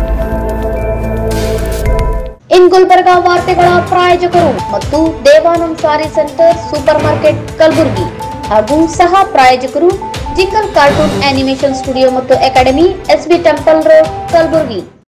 ಇನ್ ಗುಲ್ಬರ್ಗ ವಾರ್ತೆಗಳ ಪ್ರಾಯೋಜಕರು ಮತ್ತು Devanand sari centre super market Kalaburagi ಹಾಗೂ ಸಹ ಪ್ರಾಯೋಜಕರು ಜಿಂಗಲ್ ಕಾರ್ಟೂನ್ ಆನಿಮೇಷನ್ ಸ್ಟುಡಿಯೋ ಮತ್ತು academy SB temple road Kalaburagi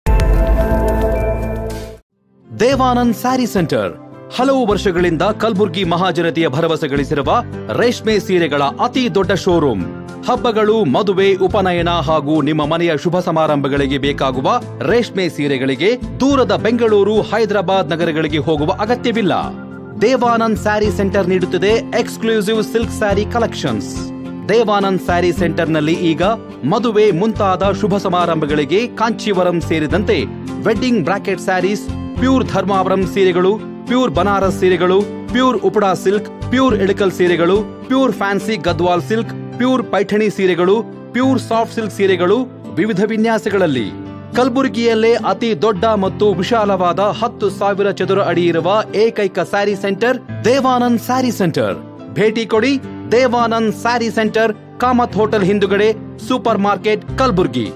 Devanand sari centre ಹಲವು ವರ್ಷಗಳಿಂದ ಕಲ್ಬುರ್ಗಿ ಮಹಾಜನತೆಯ ಭರವಸೆ ಗಳಿಸಿರುವ ರೇಷ್ಮೆ ಸೀರೆಗಳ ಅತಿ ದೊಡ್ಡ ಶೋರೂಮ್ ಹಬ್ಬಗಳು ಮದುವೆ ಉಪನಯನ ಹಾಗೂ ನಿಮ್ಮ ಮನೆಯ ಶುಭ ಸಮಾರಂಭಗಳಿಗೆ ಬೇಕಾಗುವ ರೇಷ್ಮೆ ಸೀರೆಗಳಿಗೆ ದೂರದ ಬೆಂಗಳೂರು ಹೈದರಾಬಾದ್ ನಗರಗಳಿಗೆ ಹೋಗುವ ಅಗತ್ಯವಿಲ್ಲ ದೇವಾನಂದ್ ಸ್ಯಾರಿ ಸೆಂಟರ್ ನೀಡುತ್ತಿದೆ exclusive silk sari collections Devanand sari ಸೆಂಟರ್ನಲ್ಲಿ ಈಗ ಮದುವೆ ಮುಂತಾದ ಶುಭ ಸಮಾರಂಭಗಳಿಗೆ ಕಾಂಚೀವರಂ ಸೇರಿದಂತೆ wedding brocade saris pure Dharmavaram ಸೀರೆಗಳು ಪ್ಯೂರ್ ಬನಾರಸ್ ಸೀರೆಗಳು pure Uppada silk pure Ilkal ಸೀರೆಗಳು pure fancy Gadwal silk pure Paithani ಸೀರೆಗಳು ಪ್ಯೂರ್ ಸಾಫ್ಟ್ ಸಿಲ್ಕ್ ಸೀರೆಗಳು ವಿವಿಧ ವಿನ್ಯಾಸಗಳಲ್ಲಿ ಕಲಬುರಗಿಯಲ್ಲೇ ಅತಿ ದೊಡ್ಡ ಮತ್ತು ವಿಶಾಲವಾದ ಹತ್ತು ಸಾವಿರ ಚದುರ ಅಡಿ ಇರುವ ಏಕೈಕ ಸ್ಯಾರಿ ಸೆಂಟರ್ ದೇವಾನಂದ್ ಸ್ಯಾರಿ ಸೆಂಟರ್ ಭೇಟಿ ಕೊಡಿ ದೇವಾನಂದ್ ಸ್ಯಾರಿ ಸೆಂಟರ್ ಕಾಮತ್ ಹೋಟೆಲ್ ಹಿಂದುಗಡೆ ಸೂಪರ್ ಮಾರ್ಕೆಟ್ ಕಲಬುರ್ಗಿ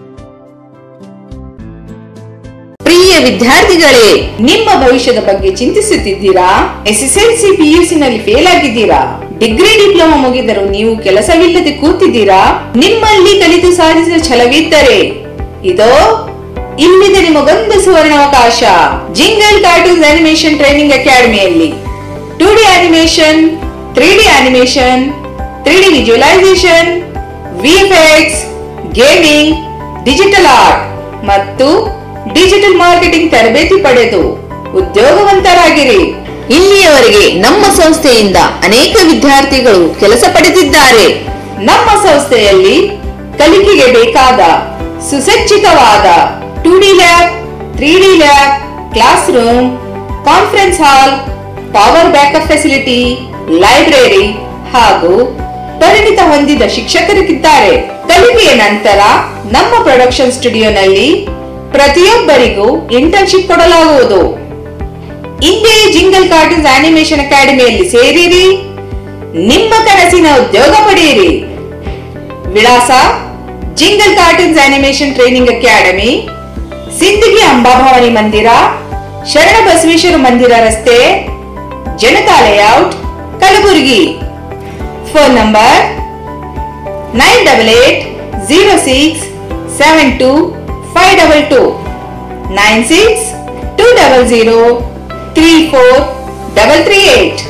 ಪ್ರಿಯ ವಿದ್ಯಾರ್ಥಿಗಳೇ ನಿಮ್ಮ ಭವಿಷ್ಯದ ಬಗ್ಗೆ ಚಿಂತಿಸುತ್ತಿದ್ದೀರಾ ಎಸ್ಎಸ್ಎಲ್ಸಿ ಪಿಯುಸಿ ನಲ್ಲಿ ಫೇಲ್ ಆಗಿದ್ದೀರಾ ಡಿಗ್ರಿ ಡಿಪ್ಲೊಮಾ ಮುಗಿದರೂ ನೀವು ಕೆಲಸವಿಲ್ಲದೆ ಕೂತಿದ್ದೀರಾ ನಿಮ್ಮಲ್ಲಿ ಕಲಿತು ಸಾಧಿಸುವ ಛಲವಿದ್ದರೆ ಇದೋ ಇಲ್ಲಿದೆ ನಿಮಗೊಂದು ಸುವರ್ಣಾವಕಾಶ ಜಿಂಗಲ್ ಕಾರ್ಟೂನ್ಸ್ ಅನಿಮೇಷನ್ ಟ್ರೈನಿಂಗ್ ಅಕಾಡೆಮಿಯಲ್ಲಿ two D animation three D animation three D visualisation VFX gaming digital art ಮತ್ತು ಡಿಜಿಟಲ್ ಮಾರ್ಕೆಟಿಂಗ್ ತರಬೇತಿ ಪಡೆದು ಉದ್ಯೋಗವಂತರಾಗಿರಿ ಇಲ್ಲಿಯವರೆಗೆ ನಮ್ಮ ಸಂಸ್ಥೆಯಿಂದ ಅನೇಕ ವಿದ್ಯಾರ್ಥಿಗಳು ಕೆಲಸ ಪಡೆದಿದ್ದಾರೆ ನಮ್ಮ ಸಂಸ್ಥೆಯಲ್ಲಿ ಕಲಿಕೆಗೆ ಬೇಕಾದ ಸುಸಜ್ಜಿತವಾದ two D lab three D lab class room conference hall power backup facility library ಹಾಗೂ ಪರಿಣಿತ ಹೊಂದಿದ ಶಿಕ್ಷಕರಿಗಿದ್ದಾರೆ ಕಲಿಕೆಯ ನಂತರ ನಮ್ಮ ಪ್ರೊಡಕ್ಷನ್ ಸ್ಟುಡಿಯೋನಲ್ಲಿ ಪ್ರತಿಯೊಬ್ಬರಿಗೂ ಇಂಟರ್ನ್ಶಿಪ್ ಕೊಡಲಾಗುವುದು ಇಂದೇ ಜಿಂಗಲ್ ಕಾರ್ಟೂನ್ಸ್ ಆನಿಮೇಷನ್ ಅಕಾಡೆಮಿಯಲ್ಲಿ ಸೇರಿರಿ ನಿಮ್ಮ ಕನಸಿನ ಉದ್ಯೋಗ ಪಡೆಯಿರಿ ವಿಳಾಸ jingle cartoons animation training academy Sindagi Ambabhavani ಮಂದಿರ ಶರಣ ಬಸವೇಶ್ವರ ಮಂದಿರ ರಸ್ತೆ Janata layout Kalaburagi phone number nine double eight zero six seven two five double two nine six two double zero three four double three eight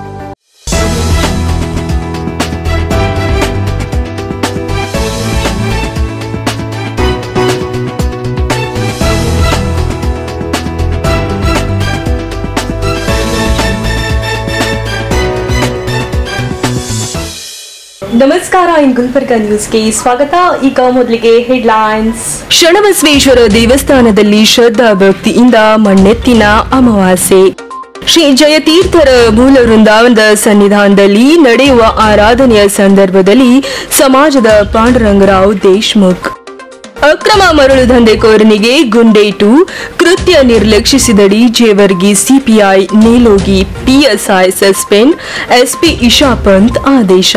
ನಮಸ್ಕಾರ ಇನ್ ಗುಲ್ಬರ್ಗ ನ್ಯೂಸ್ಗೆ ಸ್ವಾಗತ ಈಗ ಮೊದಲಿಗೆ ಹೆಡ್ಲೈನ್ಸ್ ಶರಣಬಸವೇಶ್ವರ ದೇವಸ್ಥಾನದಲ್ಲಿ ಶ್ರದ್ಧಾ ಭಕ್ತಿಯಿಂದ ಮಣ್ಣೆತ್ತಿನ ಅಮಾವಾಸ್ಯೆ ಶ್ರೀ ಜಯತೀರ್ಥರ ಮೂಲ ವೃಂದಾವನದ ಸನ್ನಿಧಾನದಲ್ಲಿ ನಡೆಯುವ ಆರಾಧನೆಯ ಸಂದರ್ಭದಲ್ಲಿ ಸಮಾಜದ ಪಾಂಡುರಂಗರಾವ್ ದೇಶ್ಮುಖ್ ಅಕ್ರಮ ಮರಳು ದಂಧೆಕೋರನಿಗೆ ಗುಂಡೇಟು ಕೃತ್ಯ ನಿರ್ಲಕ್ಷಿಸಿದಡಿ Jevargi CPI Nelogi PSI suspend SP Isha Pant ಆದೇಶ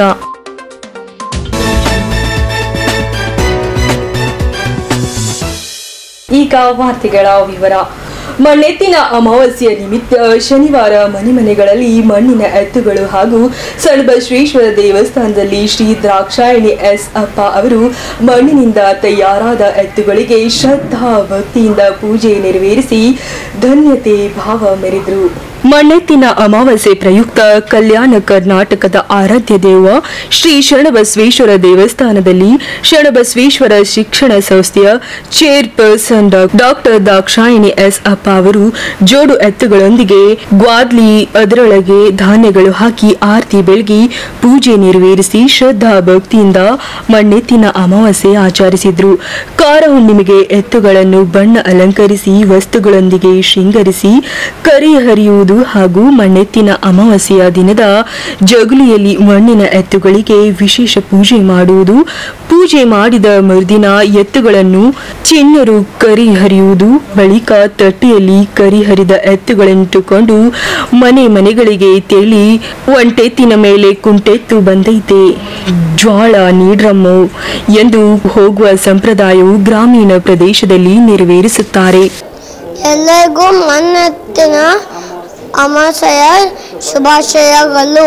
ಈಗ ವಾರ್ತೆಗಳ ವಿವರ ಮಣ್ಣೆತ್ತಿನ ಅಮಾವಾಸ್ಯೆಯ ನಿಮಿತ್ತ ಶನಿವಾರ ಮನೆ ಮನೆಗಳಲ್ಲಿ ಮಣ್ಣಿನ ಎತ್ತುಗಳು ಹಾಗೂ ಸಣಬಸವೇಶ್ವರ ದೇವಸ್ಥಾನದಲ್ಲಿ ಶ್ರೀ ದ್ರಾಕ್ಷಾಯಣಿ ಎಸ್ ಅಪ್ಪ ಅವರು ಮಣ್ಣಿನಿಂದ ತಯಾರಾದ ಎತ್ತುಗಳಿಗೆ ಶ್ರದ್ಧಾ ಭಕ್ತಿಯಿಂದ ಪೂಜೆ ನೆರವೇರಿಸಿ ಧನ್ಯತೆ ಭಾವ ಮೆರೆದರು ಮಣ್ಣೆತ್ತಿನ ಅಮಾವಾಸ್ಯೆ ಪ್ರಯುಕ್ತ ಕಲ್ಯಾಣ ಕರ್ನಾಟಕದ ಆರಾಧ್ಯ ದೇವ ಶ್ರೀ ಶರಣಬಸವೇಶ್ವರ ದೇವಸ್ಥಾನದಲ್ಲಿ ಶರಣಬಸವೇಶ್ವರ ಶಿಕ್ಷಣ ಸಂಸ್ಥೆಯ ಚೇರ್ಪರ್ಸನ್ ಡಾಕ್ಟರ್ ದಾಕ್ಷಾಯಿಣಿ ಎಸ್ ಅಪ್ಪ ಅವರು ಜೋಡು ಎತ್ತುಗಳೊಂದಿಗೆ ಗ್ವಾದ್ಲಿ ಅದರೊಳಗೆ ಧಾನ್ಯಗಳು ಹಾಕಿ ಆರತಿ ಬೆಳಗಿ ಪೂಜೆ ನೆರವೇರಿಸಿ ಶ್ರದ್ಧಾ ಭಕ್ತಿಯಿಂದ ಮಣ್ಣೆತ್ತಿನ ಅಮಾವಾಸ್ಯೆ ಆಚರಿಸಿದ್ರು ಕಾರ ಹುಣ್ಣಿಮೆಗೆ ಎತ್ತುಗಳನ್ನು ಬಣ್ಣ ಅಲಂಕರಿಸಿ ವಸ್ತುಗಳೊಂದಿಗೆ ಶೃಂಗರಿಸಿ ಕರಿ ಹರಿಯುವುದು ಹಾಗೂ ಮಣ್ಣೆತ್ತಿನ ಅಮಾವಾಸ್ಯೆಯ ದಿನದ ಜಗುಲಿಯಲ್ಲಿ ಮಣ್ಣಿನ ಎತ್ತುಗಳಿಗೆ ವಿಶೇಷ ಪೂಜೆ ಮಾಡುವುದು ಪೂಜೆ ಮಾಡಿದ ಮರುದಿನ ಎತ್ತುಗಳನ್ನು ಚಿಣ್ಣರು ಕರಿ ಹರಿಯುವುದು ಬಳಿಕ ತಟ್ಟೆಯಲ್ಲಿ ಕರಿ ಹರಿದ ಎತ್ತುಗಳನ್ನಿಟ್ಟುಕೊಂಡು ಮನೆ ಮನೆಗಳಿಗೆ ತೆಳಿ ಒಂಟೆತ್ತಿನ ಮೇಲೆ ಕುಂಟೆತ್ತು ಬಂದೈತೆ ಜ್ವಾಳ ನೀಡ್ರಮ್ಮು ಎಂದು ಹೋಗುವ ಸಂಪ್ರದಾಯವು ಗ್ರಾಮೀಣ ಪ್ರದೇಶದಲ್ಲಿ ನೆರವೇರಿಸುತ್ತಾರೆ ಎಲ್ಲರಿಗೂ ಮನ್ನತ್ತಿನ ಅಮಾಸೆಯ ಶುಭಾಶಯಗಳು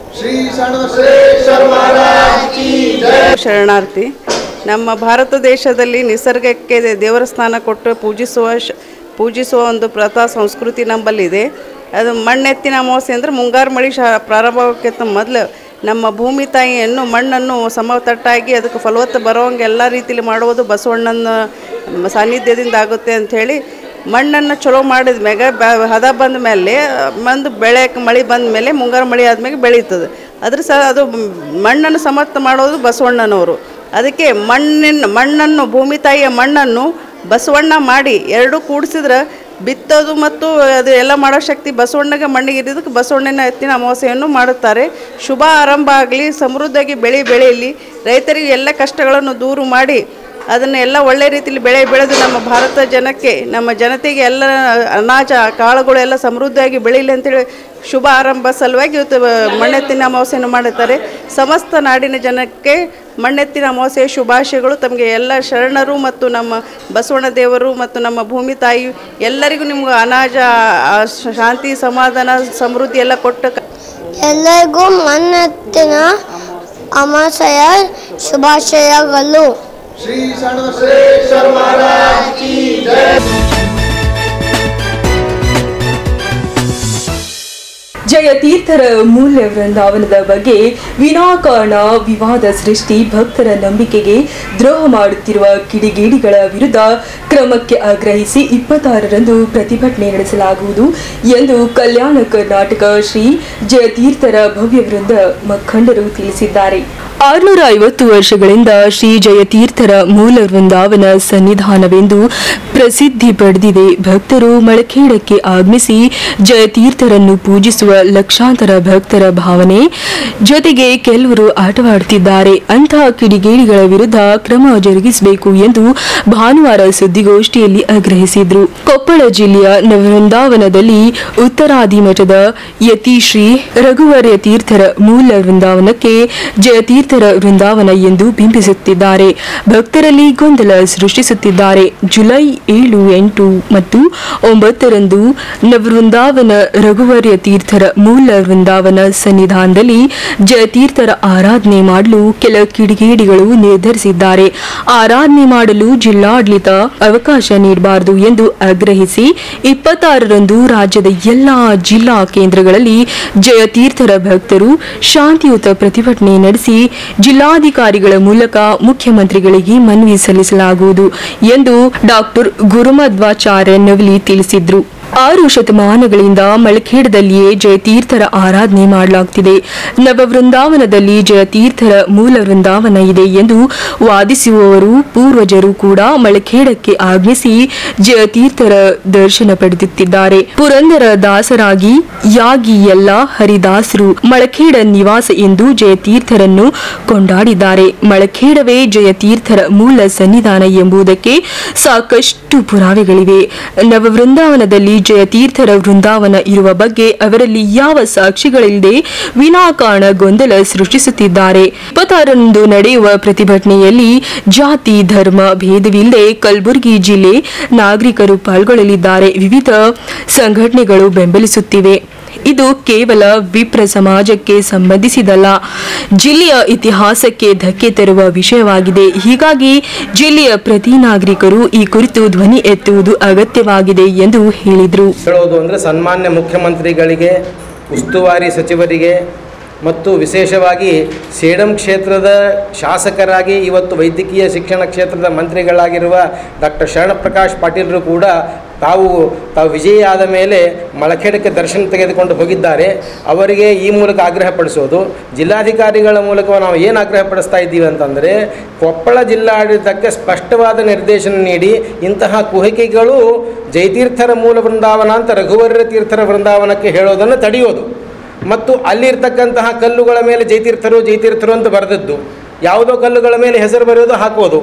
ಶರಣಾರ್ಥಿ ನಮ್ಮ ಭಾರತ ದೇಶದಲ್ಲಿ ನಿಸರ್ಗಕ್ಕೆ ದೇವರ ಸ್ಥಾನ ಕೊಟ್ಟು ಪೂಜಿಸುವ ಶ ಪೂಜಿಸುವ ಒಂದು ಪ್ರಥಾ ಸಂಸ್ಕೃತಿ ನಮ್ಮಲ್ಲಿದೆ ಅದು ಮಣ್ಣೆತ್ತಿನ ಅಮಾವಾಸ್ಯೆ ಅಂದರೆ ಮುಂಗಾರು ಮಳೆ ಶ ಪ್ರಾರಂಭಕ್ಕಿಂತ ಮೊದಲು ನಮ್ಮ ಭೂಮಿ ತಾಯಿಯನ್ನು ಮಣ್ಣನ್ನು ಸಮತಟ್ಟಾಗಿ ಅದಕ್ಕೆ ಫಲವತ್ತ ಬರೋಂಗೆ ಎಲ್ಲ ರೀತಿಯಲ್ಲಿ ಮಾಡುವುದು ಬಸವಣ್ಣನ ಸಾನ್ನಿಧ್ಯದಿಂದ ಆಗುತ್ತೆ ಅಂಥೇಳಿ ಮಣ್ಣನ್ನು ಚಲೋ ಮಾಡಿದ ಮ್ಯಾಗ ಬ ಹದ ಬಂದ ಮೇಲೆ ಬಂದು ಬೆಳೆಯಕ್ಕೆ ಮಳೆ ಬಂದ ಮೇಲೆ ಮುಂಗಾರು ಮಳೆ ಆದ್ಮೇಲೆ ಬೆಳೀತದೆ ಅದ್ರ ಸಹ ಅದು ಮಣ್ಣನ್ನು ಸಮರ್ಥ ಮಾಡೋದು ಬಸವಣ್ಣನವರು ಅದಕ್ಕೆ ಮಣ್ಣಿನ ಮಣ್ಣನ್ನು ಭೂಮಿ ತಾಯಿಯ ಮಣ್ಣನ್ನು ಬಸವಣ್ಣ ಮಾಡಿ ಎರಡೂ ಕೂಡಿಸಿದ್ರೆ ಬಿತ್ತೋದು ಮತ್ತು ಅದು ಎಲ್ಲ ಮಾಡೋ ಶಕ್ತಿ ಬಸವಣ್ಣಗೆ ಮಣ್ಣಿಗೆ ಇರೋದಕ್ಕೆ ಬಸವಣ್ಣನ ಎತ್ತಿನ ಅಮಾವಾಸ್ಯೆಯನ್ನು ಮಾಡುತ್ತಾರೆ ಶುಭ ಆರಂಭ ಆಗಲಿ ಸಮೃದ್ಧಿಯಾಗಿ ಬೆಳೆ ಬೆಳೆಯಲಿ ರೈತರಿಗೆ ಎಲ್ಲ ಕಷ್ಟಗಳನ್ನು ದೂರು ಮಾಡಿ ಅದನ್ನು ಎಲ್ಲ ಒಳ್ಳೆ ರೀತಿಯಲ್ಲಿ ಬೆಳೆ ಬೆಳೆದು ನಮ್ಮ ಭಾರತ ಜನಕ್ಕೆ ನಮ್ಮ ಜನತೆಗೆ ಎಲ್ಲ ಅನಾಜ ಕಾಳುಗಳು ಎಲ್ಲ ಸಮೃದ್ಧಿಯಾಗಿ ಬೆಳೀಲಿ ಅಂತೇಳಿ ಶುಭ ಆರಂಭ ಸಲುವಾಗಿ ಇವತ್ತು ಮಣ್ಣೆತ್ತಿನ ಅಮಾವಾಸ್ಯೆಯನ್ನು ಮಾಡುತ್ತಾರೆ ಸಮಸ್ತ ನಾಡಿನ ಜನಕ್ಕೆ ಮಣ್ಣೆತ್ತಿನ ಅಮಾವಾಸ್ಯೆಯ ಶುಭಾಶಯಗಳು ತಮಗೆ ಎಲ್ಲ ಶರಣರು ಮತ್ತು ನಮ್ಮ ಬಸವಣ್ಣ ದೇವರು ಮತ್ತು ನಮ್ಮ ಭೂಮಿ ತಾಯಿ ಎಲ್ಲರಿಗೂ ನಿಮ್ಗೆ ಅನಾಜ ಆ, ಶಾಂತಿ ಸಮಾಧಾನ ಸಮೃದ್ಧಿ ಎಲ್ಲ ಕೊಟ್ಟು ಎಲ್ಲರಿಗೂ ಮನ್ನತ್ತಿನ ಅಮಾಸೆಯ ಶುಭಾಶಯಗಳು ಜಯತೀರ್ಥರ ಮೂಲ್ಯ ವೃಂದಾವನದ ಬಗ್ಗೆ ವಿನಾಕಾರಣ ವಿವಾದ ಸೃಷ್ಟಿ ಭಕ್ತರ ನಂಬಿಕೆಗೆ ದ್ರೋಹ ಮಾಡುತ್ತಿರುವ ಕಿಡಿಗೇಡಿಗಳ ವಿರುದ್ಧ ಕ್ರಮಕ್ಕೆ ಆಗ್ರಹಿಸಿ ಇಪ್ಪತ್ತಾರರಂದು ಪ್ರತಿಭಟನೆ ನಡೆಸಲಾಗುವುದು ಎಂದು ಕಲ್ಯಾಣ ಕರ್ನಾಟಕ ಶ್ರೀ ಜಯತೀರ್ಥರ ಭವ್ಯ ವೃಂದ ಮುಖಂಡರು ತಿಳಿಸಿದ್ದಾರೆ ಆರುನೂರ ಐವತ್ತು ವರ್ಷಗಳಿಂದ ಶ್ರೀ ಜಯತೀರ್ಥರ ಮೂಲ ವೃಂದಾವನ ಸನ್ನಿಧಾನವೆಂದು ಪ್ರಸಿದ್ಧಿ ಪಡೆದಿದೆ ಭಕ್ತರು ಮಳಖೇಡಕ್ಕೆ ಆಗಮಿಸಿ ಜಯತೀರ್ಥರನ್ನು ಪೂಜಿಸುವ ಲಕ್ಷಾಂತರ ಭಕ್ತರ ಭಾವನೆ ಜೊತೆಗೆ ಕೆಲವರು ಆಟವಾಡುತ್ತಿದ್ದಾರೆ ಅಂತಹ ಕಿಡಿಗೇಡಿಗಳ ವಿರುದ್ಧ ಕ್ರಮ ಜರುಗಿಸಬೇಕು ಎಂದು ಭಾನುವಾರ ಸುದ್ದಿಗೋಷ್ಠಿಯಲ್ಲಿ ಆಗ್ರಹಿಸಿದ್ರು ಕೊಪ್ಪಳ ಜಿಲ್ಲೆಯ ವೃಂದಾವನದಲ್ಲಿ ಉತ್ತರಾದಿ ಮಠದ ಯತಿ ಶ್ರೀ ರಘುವರ್ಯ ತೀರ್ಥರ ಮೂಲ ವೃಂದಾವನಕ್ಕೆ ಜಯತೀರ್ಥರ ವೃಂದಾವನ ಎಂದು ಬಿಂಬಿಸುತ್ತಿದ್ದಾರೆ ಭಕ್ತರಲ್ಲಿ ಗೊಂದಲ ಸೃಷ್ಟಿಸುತ್ತಿದ್ದಾರೆ ಜುಲೈ ಏಳು ಎಂಟು ಮತ್ತು ಒಂಬತ್ತರಂದು ನವೃಂದಾವನ ರಘುವರ್ಯ ತೀರ್ಥರ ಮೂಲ ವೃಂದಾವನ ಸನ್ನಿಧಾನದಲ್ಲಿ ಜಯತೀರ್ಥರ ಆರಾಧನೆ ಮಾಡಲು ಕೆಲ ಕಿಡಿಗೇಡಿಗಳು ನಿರ್ಧರಿಸಿದ್ದಾರೆ ಆರಾಧನೆ ಮಾಡಲು ಜಿಲ್ಲಾಡಳಿತ ಅವಕಾಶ ನೀಡಬಾರದು ಎಂದು ಆಗ್ರಹಿಸಿ ಇಪ್ಪತ್ತಾರರಂದು ರಾಜ್ಯದ ಎಲ್ಲಾ ಜಿಲ್ಲಾ ಕೇಂದ್ರಗಳಲ್ಲಿ ಜಯತೀರ್ಥರ ಭಕ್ತರು ಶಾಂತಿಯುತ ಪ್ರತಿಭಟನೆ ನಡೆಸಿ ಜಿಲ್ಲಾಧಿಕಾರಿಗಳ ಮೂಲಕ ಮುಖ್ಯಮಂತ್ರಿಗಳಿಗೆ ಮನವಿ ಸಲ್ಲಿಸಲಾಗುವುದು ಎಂದು ಡಾಕ್ಟರ್ ಗುರುಮಧ್ವಾಚಾರ್ಯ ನವಲಿ ತಿಳಿಸಿದ್ರು ಆರು ಶತಮಾನಗಳಿಂದ ಮಳಖೇಡದಲ್ಲಿಯೇ ಜಯತೀರ್ಥರ ಆರಾಧನೆ ಮಾಡಲಾಗುತ್ತಿದೆ ನವವೃಂದಾವನದಲ್ಲಿ ಜಯತೀರ್ಥರ ಮೂಲ ವೃಂದಾವನ ಇದೆ ಎಂದು ವಾದಿಸುವವರು ಪೂರ್ವಜರು ಕೂಡ ಮಳಖೇಡಕ್ಕೆ ಆಗಮಿಸಿ ಜಯತೀರ್ಥರ ದರ್ಶನ ಪಡೆದುತ್ತಿದ್ದಾರೆ ಪುರಂದರ ದಾಸರಾಗಿ ಯಾಗಿ ಎಲ್ಲ ಹರಿದಾಸರು ಮಳಖೇಡ ನಿವಾಸ ಎಂದು ಜಯತೀರ್ಥರನ್ನು ಕೊಂಡಾಡಿದ್ದಾರೆ ಮಳಖೇಡವೇ ಜಯತೀರ್ಥರ ಮೂಲ ಸನ್ನಿಧಾನ ಎಂಬುದಕ್ಕೆ ಸಾಕಷ್ಟು ಪುರಾವೆಗಳಿವೆ ನವವೃಂದಾವನದಲ್ಲಿ ಜಯತೀರ್ಥರ ವೃಂದಾವನ ಇರುವ ಬಗ್ಗೆ ಅವರಲ್ಲಿ ಯಾವ ಸಾಕ್ಷಿಗಳಿಲ್ಲದೆ ವಿನಾಕಾರಣ ಗೊಂದಲ ಸೃಷ್ಟಿಸುತ್ತಿದ್ದಾರೆ ಇಪ್ಪತ್ತಾರರಂದು ನಡೆಯುವ ಪ್ರತಿಭಟನೆಯಲ್ಲಿ ಜಾತಿ ಧರ್ಮ ಭೇದವಿಲ್ಲದೆ ಕಲಬುರಗಿ ಜಿಲ್ಲೆ ನಾಗರಿಕರು ಪಾಲ್ಗೊಳ್ಳಲಿದ್ದಾರೆ ವಿವಿಧ ಸಂಘಟನೆಗಳು ಬೆಂಬಲಿಸುತ್ತಿವೆ ಇದು ಕೇವಲ ವಿಪ್ರ ಸಮಾಜಕ್ಕೆ ಸಂಬಂಧಿಸಿದಲ್ಲ ಜಿಲ್ಲೆಯ ಇತಿಹಾಸಕ್ಕೆ ಧಕ್ಕೆ ತರುವ ವಿಷಯವಾಗಿದೆ ಹೀಗಾಗಿ ಜಿಲ್ಲೆಯ ಪ್ರತಿ ನಾಗರಿಕರು ಈ ಕುರಿತು ಧ್ವನಿ ಎತ್ತುವುದು ಅಗತ್ಯವಾಗಿದೆ ಎಂದು ಹೇಳಿದರು ಹೇಳೋದು ಅಂದರೆ ಸನ್ಮಾನ್ಯ ಮುಖ್ಯಮಂತ್ರಿಗಳಿಗೆ ಉಸ್ತುವಾರಿ ಸಚಿವರಿಗೆ ಮತ್ತು ವಿಶೇಷವಾಗಿ ಸೇಡಂ ಕ್ಷೇತ್ರದ ಶಾಸಕರಾಗಿ ಇವತ್ತು ವೈದ್ಯಕೀಯ ಶಿಕ್ಷಣ ಕ್ಷೇತ್ರದ ಮಂತ್ರಿಗಳಾಗಿರುವ ಡಾಕ್ಟರ್ ಶರಣಪ್ರಕಾಶ್ ಪಾಟೀಲರು ಕೂಡ ತಾವು ತಾವು ವಿಜಯಿ ಆದ ಮೇಲೆ ಮಳಖೇಡಕ್ಕೆ ದರ್ಶನ ತೆಗೆದುಕೊಂಡು ಹೋಗಿದ್ದಾರೆ ಅವರಿಗೆ ಈ ಮೂಲಕ ಆಗ್ರಹ ಪಡಿಸೋದು ಜಿಲ್ಲಾಧಿಕಾರಿಗಳ ಮೂಲಕ ನಾವು ಏನು ಆಗ್ರಹ ಪಡಿಸ್ತಾ ಇದ್ದೀವಿ ಅಂತಂದರೆ ಕೊಪ್ಪಳ ಜಿಲ್ಲಾಡಳಿತಕ್ಕೆ ಸ್ಪಷ್ಟವಾದ ನಿರ್ದೇಶನ ನೀಡಿ ಇಂತಹ ಕುಹಕಿಗಳು ಜಯತೀರ್ಥರ ಮೂಲ ವೃಂದಾವನ ಅಂತ ರಘುವರ್ಯ ತೀರ್ಥರ ವೃಂದಾವನಕ್ಕೆ ಹೇಳೋದನ್ನು ತಡೆಯೋದು ಮತ್ತು ಅಲ್ಲಿರ್ತಕ್ಕಂತಹ ಕಲ್ಲುಗಳ ಮೇಲೆ ಜಯತೀರ್ಥರು ಜಯತೀರ್ಥರು ಅಂತ ಬರೆದದ್ದು ಯಾವುದೋ ಕಲ್ಲುಗಳ ಮೇಲೆ ಹೆಸರು ಬರೆಯೋದು ಹಾಕೋದು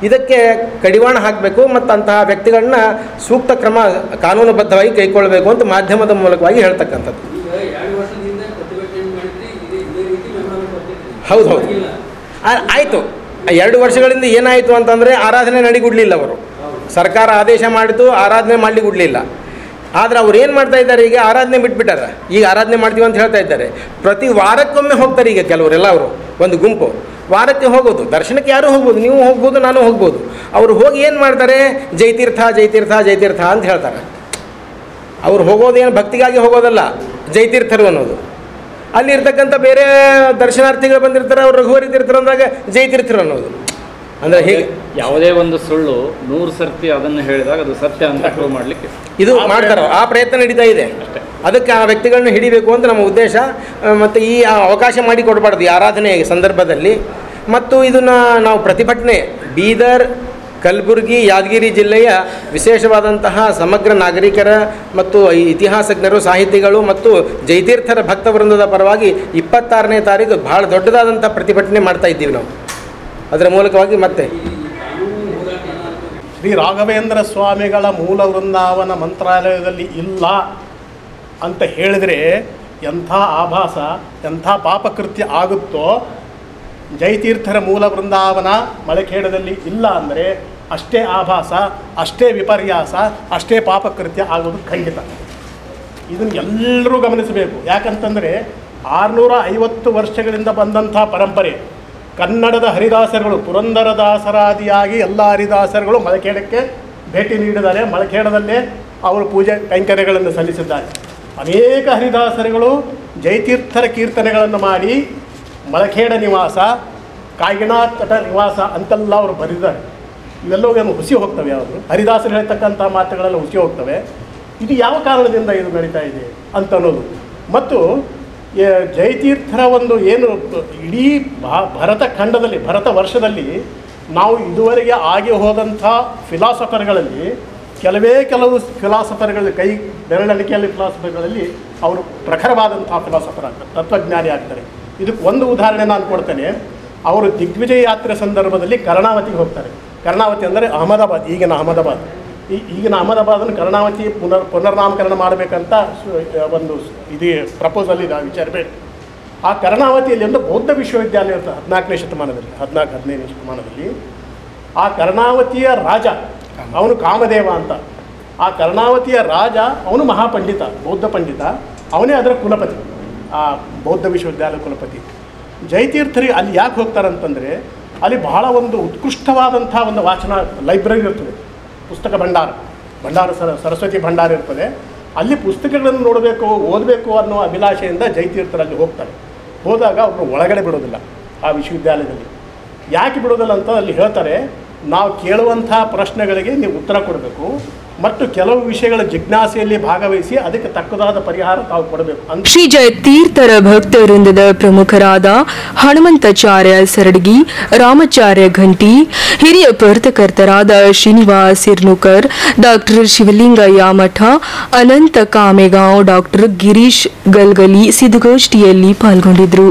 ಇದಕ್ಕೆ ಕಡಿವಾಣ ಹಾಕಬೇಕು ಮತ್ತು ಅಂತಹ ವ್ಯಕ್ತಿಗಳನ್ನ ಸೂಕ್ತ ಕ್ರಮ ಕಾನೂನುಬದ್ಧವಾಗಿ ಕೈಗೊಳ್ಳಬೇಕು ಅಂತ ಮಾಧ್ಯಮದ ಮೂಲಕವಾಗಿ ಹೇಳ್ತಕ್ಕಂಥದ್ದು ಹೌದು ಹೌದು ಆ- ಆಯಿತು ಎರಡು ವರ್ಷಗಳಿಂದ ಏನಾಯಿತು ಅಂತಂದರೆ ಆರಾಧನೆ ನಡಿಗುಡ್ಲಿಲ್ಲ ಅವರು ಸರ್ಕಾರ ಆದೇಶ ಮಾಡಿತು ಆರಾಧನೆ ಮಾಡ್ಲಿಕ್ಕೆ ಆದರೆ ಅವ್ರು ಏನು ಮಾಡ್ತಾ ಇದ್ದಾರೆ ಈಗ ಆರಾಧನೆ ಬಿಟ್ಬಿಟ್ಟಾರ ಈಗ ಆರಾಧನೆ ಮಾಡ್ತೀವಿ ಅಂತ ಹೇಳ್ತಾ ಇದ್ದಾರೆ ಪ್ರತಿ ವಾರಕ್ಕೊಮ್ಮೆ ಹೋಗ್ತಾರೆ ಈಗ ಕೆಲವರೆಲ್ಲ ಅವರು ಒಂದು ಗುಂಪು ವಾರಕ್ಕೆ ಹೋಗೋದು ದರ್ಶನಕ್ಕೆ ಯಾರು ಹೋಗ್ಬೋದು ನೀವು ಹೋಗ್ಬೋದು ನಾನು ಹೋಗ್ಬೋದು ಅವರು ಹೋಗಿ ಏನು ಮಾಡ್ತಾರೆ ಜೈತೀರ್ಥ ಜೈತೀರ್ಥ ಜೈತೀರ್ಥ ಅಂತ ಹೇಳ್ತಾರೆ ಅವ್ರು ಹೋಗೋದೇನು ಭಕ್ತಿಗಾಗಿ ಹೋಗೋದಲ್ಲ ಜೈತೀರ್ಥರು ಅನ್ನೋದು ಅಲ್ಲಿರ್ತಕ್ಕಂಥ ಬೇರೆ ದರ್ಶನಾರ್ಥಿಗಳು ಬಂದಿರ್ತಾರೆ ಅವ್ರು ರಘುವರಿ ತೀರ್ಥರು ಅಂದಾಗ ಜೈತೀರ್ಥರು ಅನ್ನೋದು ಅಂದರೆ ಹೇಗೆ ಯಾವುದೇ ಒಂದು ಸುಳ್ಳು ನೂರು ಸರ್ತಿ ಅದನ್ನು ಹೇಳಿದಾಗ ಅದು ಸತ್ಯ ಅಂತ ಪ್ರೂವ್ ಮಾಡಲಿಕ್ಕೆ ಇದು ಮಾಡ್ತಾರೆ ಆ ಪ್ರಯತ್ನ ನಡೀತಾ ಇದೆ ಅದಕ್ಕೆ ಆ ವ್ಯಕ್ತಿಗಳನ್ನ ಹಿಡಿಬೇಕು ಅಂತ ನಮ್ಮ ಉದ್ದೇಶ ಆ, ಮತ್ತು ಈ ಆ ಅವಕಾಶ ಮಾಡಿ ಕೊಡಬಾರ್ದು ಈ ಆರಾಧನೆ ಸಂದರ್ಭದಲ್ಲಿ ಮತ್ತು ಇದನ್ನು ನಾವು ಪ್ರತಿಭಟನೆ ಬೀದರ್ ಕಲಬುರಗಿ ಯಾದಗಿರಿ ಜಿಲ್ಲೆಯ ವಿಶೇಷವಾದಂತಹ ಸಮಗ್ರ ನಾಗರಿಕರ ಮತ್ತು ಈ ಇತಿಹಾಸಜ್ಞರು ಸಾಹಿತಿಗಳು ಮತ್ತು ಜೈತೀರ್ಥರ ಭಕ್ತವೃಂದದ ಪರವಾಗಿ ಇಪ್ಪತ್ತಾರನೇ ತಾರೀಕು ಭಾಳ ದೊಡ್ಡದಾದಂಥ ಪ್ರತಿಭಟನೆ ಮಾಡ್ತಾ ಇದ್ದೀವಿ ನಾವು ಅದರ ಮೂಲಕವಾಗಿ ಮತ್ತೆ ಶ್ರೀ ರಾಘವೇಂದ್ರ ಸ್ವಾಮಿಗಳ ಮೂಲ ವೃಂದಾವನ ಮಂತ್ರಾಲಯದಲ್ಲಿ ಇಲ್ಲ ಅಂತ ಹೇಳಿದರೆ ಎಂಥ ಆಭಾಸ ಎಂಥ ಪಾಪಕೃತ್ಯ ಆಗುತ್ತೋ ಜೈತೀರ್ಥರ ಮೂಲ ವೃಂದಾವನ ಮಳೆಖೇಡದಲ್ಲಿ ಇಲ್ಲ ಅಂದರೆ ಅಷ್ಟೇ ಆಭಾಸ ಅಷ್ಟೇ ವಿಪರ್ಯಾಸ ಅಷ್ಟೇ ಪಾಪಕೃತ್ಯ ಆಗೋದು ಖಂಡಿತ ಇದನ್ನು ಎಲ್ಲರೂ ಗಮನಿಸಬೇಕು ಯಾಕಂತಂದರೆ ಆರುನೂರ ಐವತ್ತು ವರ್ಷಗಳಿಂದ ಬಂದಂಥ ಪರಂಪರೆ ಕನ್ನಡದ ಹರಿದಾಸರುಗಳು ಪುರಂದರದಾಸರಾದಿಯಾಗಿ ಎಲ್ಲ ಹರಿದಾಸರುಗಳು ಮಳಖೇಡಕ್ಕೆ ಭೇಟಿ ನೀಡಿದ್ದಾರೆ ಮಳಖೇಡದಲ್ಲೇ ಅವರು ಪೂಜೆ ಕೈಂಕರ್ಯಗಳನ್ನು ಸಲ್ಲಿಸಿದ್ದಾರೆ ಅನೇಕ ಹರಿದಾಸರುಗಳು ಜೈತೀರ್ಥರ ಕೀರ್ತನೆಗಳನ್ನು ಮಾಡಿ ಮಳಖೇಡ ನಿವಾಸ ಕಾಯಿನಾಥ್ ತಟ ನಿವಾಸ ಅಂತೆಲ್ಲ ಅವರು ಬರೆದಿದ್ದಾರೆ ಇವೆಲ್ಲವೂ ಏನು ಹುಸಿ ಹೋಗ್ತವೆ ಅವರು ಹರಿದಾಸರು ಹೇಳ್ತಕ್ಕಂಥ ಮಾತುಗಳೆಲ್ಲ ಹುಸಿ ಹೋಗ್ತವೆ ಇದು ಯಾವ ಕಾರಣದಿಂದ ಇದು ನಡೀತಾ ಇದೆ ಅಂತ ಅನ್ನೋದು ಮತ್ತು ಏ, ಜಯತೀರ್ಥರ ಒಂದು ಏನು ಇಡೀ ಭಾ- ಭರತ ಖಂಡದಲ್ಲಿ ಭರತ ವರ್ಷದಲ್ಲಿ ನಾವು ಇದುವರೆಗೆ ಆಗಿ ಹೋದಂಥ ಫಿಲಾಸಫರ್ಗಳಲ್ಲಿ ಕೆಲವೇ ಕೆಲವು ಫಿಲಾಸಫರ್ಗಳಲ್ಲಿ ಕೈ ಬೆರಳಿಕೆಯಲ್ಲಿ ಫಿಲಾಸಫರ್ಗಳಲ್ಲಿ ಅವರು ಪ್ರಖರವಾದಂಥ ಫಿಲಾಸಫರ್ ಆಗ್ತಾರೆ ತತ್ವಜ್ಞಾನಿ ಆಗ್ತಾರೆ ಇದಕ್ಕೆ ಒಂದು ಉದಾಹರಣೆ ನಾನು ಕೊಡ್ತೇನೆ ಅವರು ದಿಗ್ವಿಜಯ ಯಾತ್ರೆ ಸಂದರ್ಭದಲ್ಲಿ ಕರ್ಣಾವತಿಗೆ ಹೋಗ್ತಾರೆ ಕರ್ಣಾವತಿ ಅಂದರೆ ಅಹಮದಾಬಾದ್ ಈಗಿನ ಅಹಮದಾಬಾದ್ ಈ ಈಗಿನ ಅಹಮದಾಬಾದನ್ನು ಕರ್ಣಾವತಿ ಪುನರ್ ಪುನರ್ನಾಮಕರಣ ಮಾಡಬೇಕಂತ ಸು- ಒಂದು ಇದು ಪ್ರಪೋಸಲ್ ಇದೆ ಆ ವಿಚಾರ ಬೇಡ ಆ ಕರ್ಣಾವತಿಯಲ್ಲಿ ಒಂದು ಬೌದ್ಧ ವಿಶ್ವವಿದ್ಯಾಲಯ ಇರ್ತದೆ ಹದಿನಾಲ್ಕನೇ ಶತಮಾನದಲ್ಲಿ ಹದಿನಾಲ್ಕು ಹದಿನೈದನೇ ಶತಮಾನದಲ್ಲಿ ಆ ಕರ್ಣಾವತಿಯ ರಾಜ ಅವನು ಕಾಮದೇವ ಅಂತ ಆ ಕರ್ಣಾವತಿಯ ರಾಜ ಅವನು ಮಹಾಪಂಡಿತ ಬೌದ್ಧ ಪಂಡಿತ ಅವನೇ ಅದರ ಕುಲಪತಿ ಆ ಬೌದ್ಧ ವಿಶ್ವವಿದ್ಯಾಲಯ ಕುಲಪತಿ ಜಯತೀರ್ಥರಿಗೆ ಅಲ್ಲಿ ಯಾಕೆ ಹೋಗ್ತಾರಂತಂದರೆ ಅಲ್ಲಿ ಬಹಳ ಒಂದು ಉತ್ಕೃಷ್ಟವಾದಂಥ ಒಂದು ವಾಚನ ಲೈಬ್ರರಿ ಇರ್ತದೆ ಪುಸ್ತಕ ಭಂಡಾರ ಭಂಡಾರ ಸರ ಸರಸ್ವತಿ ಭಂಡಾರ ಇರ್ತದೆ ಅಲ್ಲಿ ಪುಸ್ತಕಗಳನ್ನು ನೋಡಬೇಕು ಓದಬೇಕು ಅನ್ನೋ ಅಭಿಲಾಷೆಯಿಂದ ಜಯತೀರ್ಥರಲ್ಲಿ ಹೋಗ್ತಾರೆ ಹೋದಾಗ ಅವರು ಒಳಗಡೆ ಬಿಡೋದಿಲ್ಲ ಆ ವಿಶ್ವವಿದ್ಯಾಲಯದಲ್ಲಿ ಯಾಕೆ ಬಿಡೋದಿಲ್ಲ ಅಂತ ಅಲ್ಲಿ ಹೇಳ್ತಾರೆ ನಾವು ಕೇಳುವಂಥ ಪ್ರಶ್ನೆಗಳಿಗೆ ನೀವು ಉತ್ತರ ಕೊಡಬೇಕು ಮತ್ತು ಕೆಲವು ವಿಷಯಗಳ ಜಿಜ್ಞಾಸೆಯಲ್ಲಿ ಭಾಗವಹಿಸಿ ಅದಕ್ಕೆ ತಕ್ಕದಾದ ಪರಿಹಾರ ತಾವು ಕೊಡಬೇಕು ಅಂತ ಶ್ರೀ ಜಯತೀರ್ಥರ ಭಕ್ತ ವೃಂದದ ಪ್ರಮುಖರಾದ ಹನುಮಂತಾಚಾರ್ಯ ಸರಡಗಿ ರಾಮಾಚಾರ್ಯ ಘಂಟಿ ಹಿರಿಯ ಪತ್ರಕರ್ತರಾದ ಶ್ರೀನಿವಾಸ್ ಸಿರ್ನುಕರ್ ಡಾಕ್ಟರ್ ಶಿವಲಿಂಗಯ್ಯ ಮಠ ಅನಂತ ಕಾಮೆಗಾಂವ್ ಡಾಕ್ಟರ್ ಗಿರೀಶ್ ಗಲ್ಗಲಿ ಸಿದ್ಧಗೋಷ್ಠಿಯಲ್ಲಿ ಪಾಲ್ಗೊಂಡಿದ್ರು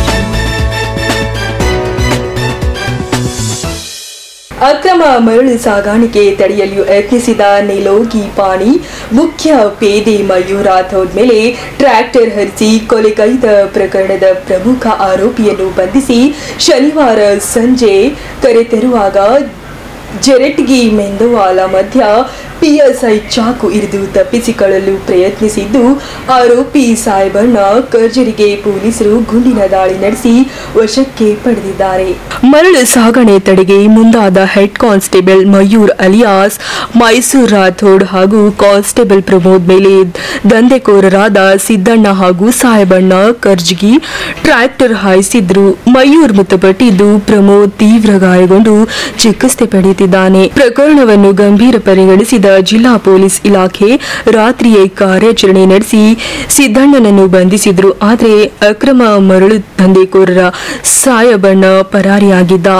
ಅಕ್ರಮ ಮರಳು ಸಾಗಾಣಿಕೆ ತಡೆಯಲು ಯತ್ನಿಸಿದ ನಿಲೋಗಿ ಪಾಣಿ ಮುಖ್ಯ ಪೇದೆ ಮಯೂರ್ ರಾಥೋಡ್ ಮೇಲೆ ಟ್ರ್ಯಾಕ್ಟರ್ ಹರಿಸಿ ಕೊಲೆಗೈದ ಪ್ರಕರಣದ ಪ್ರಮುಖ ಆರೋಪಿಯನ್ನು ಬಂಧಿಸಿ ಶನಿವಾರ ಸಂಜೆ ಕರೆತರುವಾಗ ಜೆರೆಟ್ಗಿ ಮೆಂದವಾಲ ಮಧ್ಯ ಪಿಎಸ್ಐ ಚಾಕು ಇರಿದು ತಪ್ಪಿಸಿಕೊಳ್ಳಲು ಪ್ರಯತ್ನಿಸಿದ್ದು ಆರೋಪಿ ಸಾಹೇಬಣ್ಣ ಕರ್ಜರಿಗೆ ಪೊಲೀಸರು ಗುಂಡಿನ ದಾಳಿ ನಡೆಸಿ ವಶಕ್ಕೆ ಪಡೆದಿದ್ದಾರೆ ಮರಳು ಸಾಗಣೆ ತಡೆಗೆ ಮುಂದಾದ head constable Mayur alias Mysuru Rathod ಹಾಗೂ ಕಾನ್ಸ್ಟೇಬಲ್ ಪ್ರಮೋದ್ ಮೇಲೆ ದಂಧೆಕೋರರಾದ ಸಿದ್ದಣ್ಣ ಹಾಗೂ ಸಾಹೇಬಣ್ಣ ಕರ್ಜಗಿ ಟ್ರ್ಯಾಕ್ಟರ್ ಹಾಯಿಸಿದ್ರು ಮಯೂರ್ ಮೃತಪಟ್ಟಿದ್ದು ಪ್ರಮೋದ್ ತೀವ್ರ ಗಾಯಗೊಂಡು ಚಿಕಿತ್ಸೆ ಪಡೆಯುತ್ತಿದ್ದಾನೆ ಪ್ರಕರಣವನ್ನು ಗಂಭೀರ ಪರಿಗಣಿಸಿದ ಜಿಲ್ಲಾ ಪೊಲೀಸ್ ಇಲಾಖೆ ರಾತ್ರಿಯೇ ಕಾರ್ಯಾಚರಣೆ ನಡೆಸಿ ಸಿದ್ದಣ್ಣನನ್ನು ಬಂಧಿಸಿದ್ರು ಆದರೆ ಅಕ್ರಮ ಮರಳು ದಂಧೆಕೋರರ ಸಾಯಬಣ್ಣ ಪರಾರಿಯಾಗಿದ್ದ ಈತ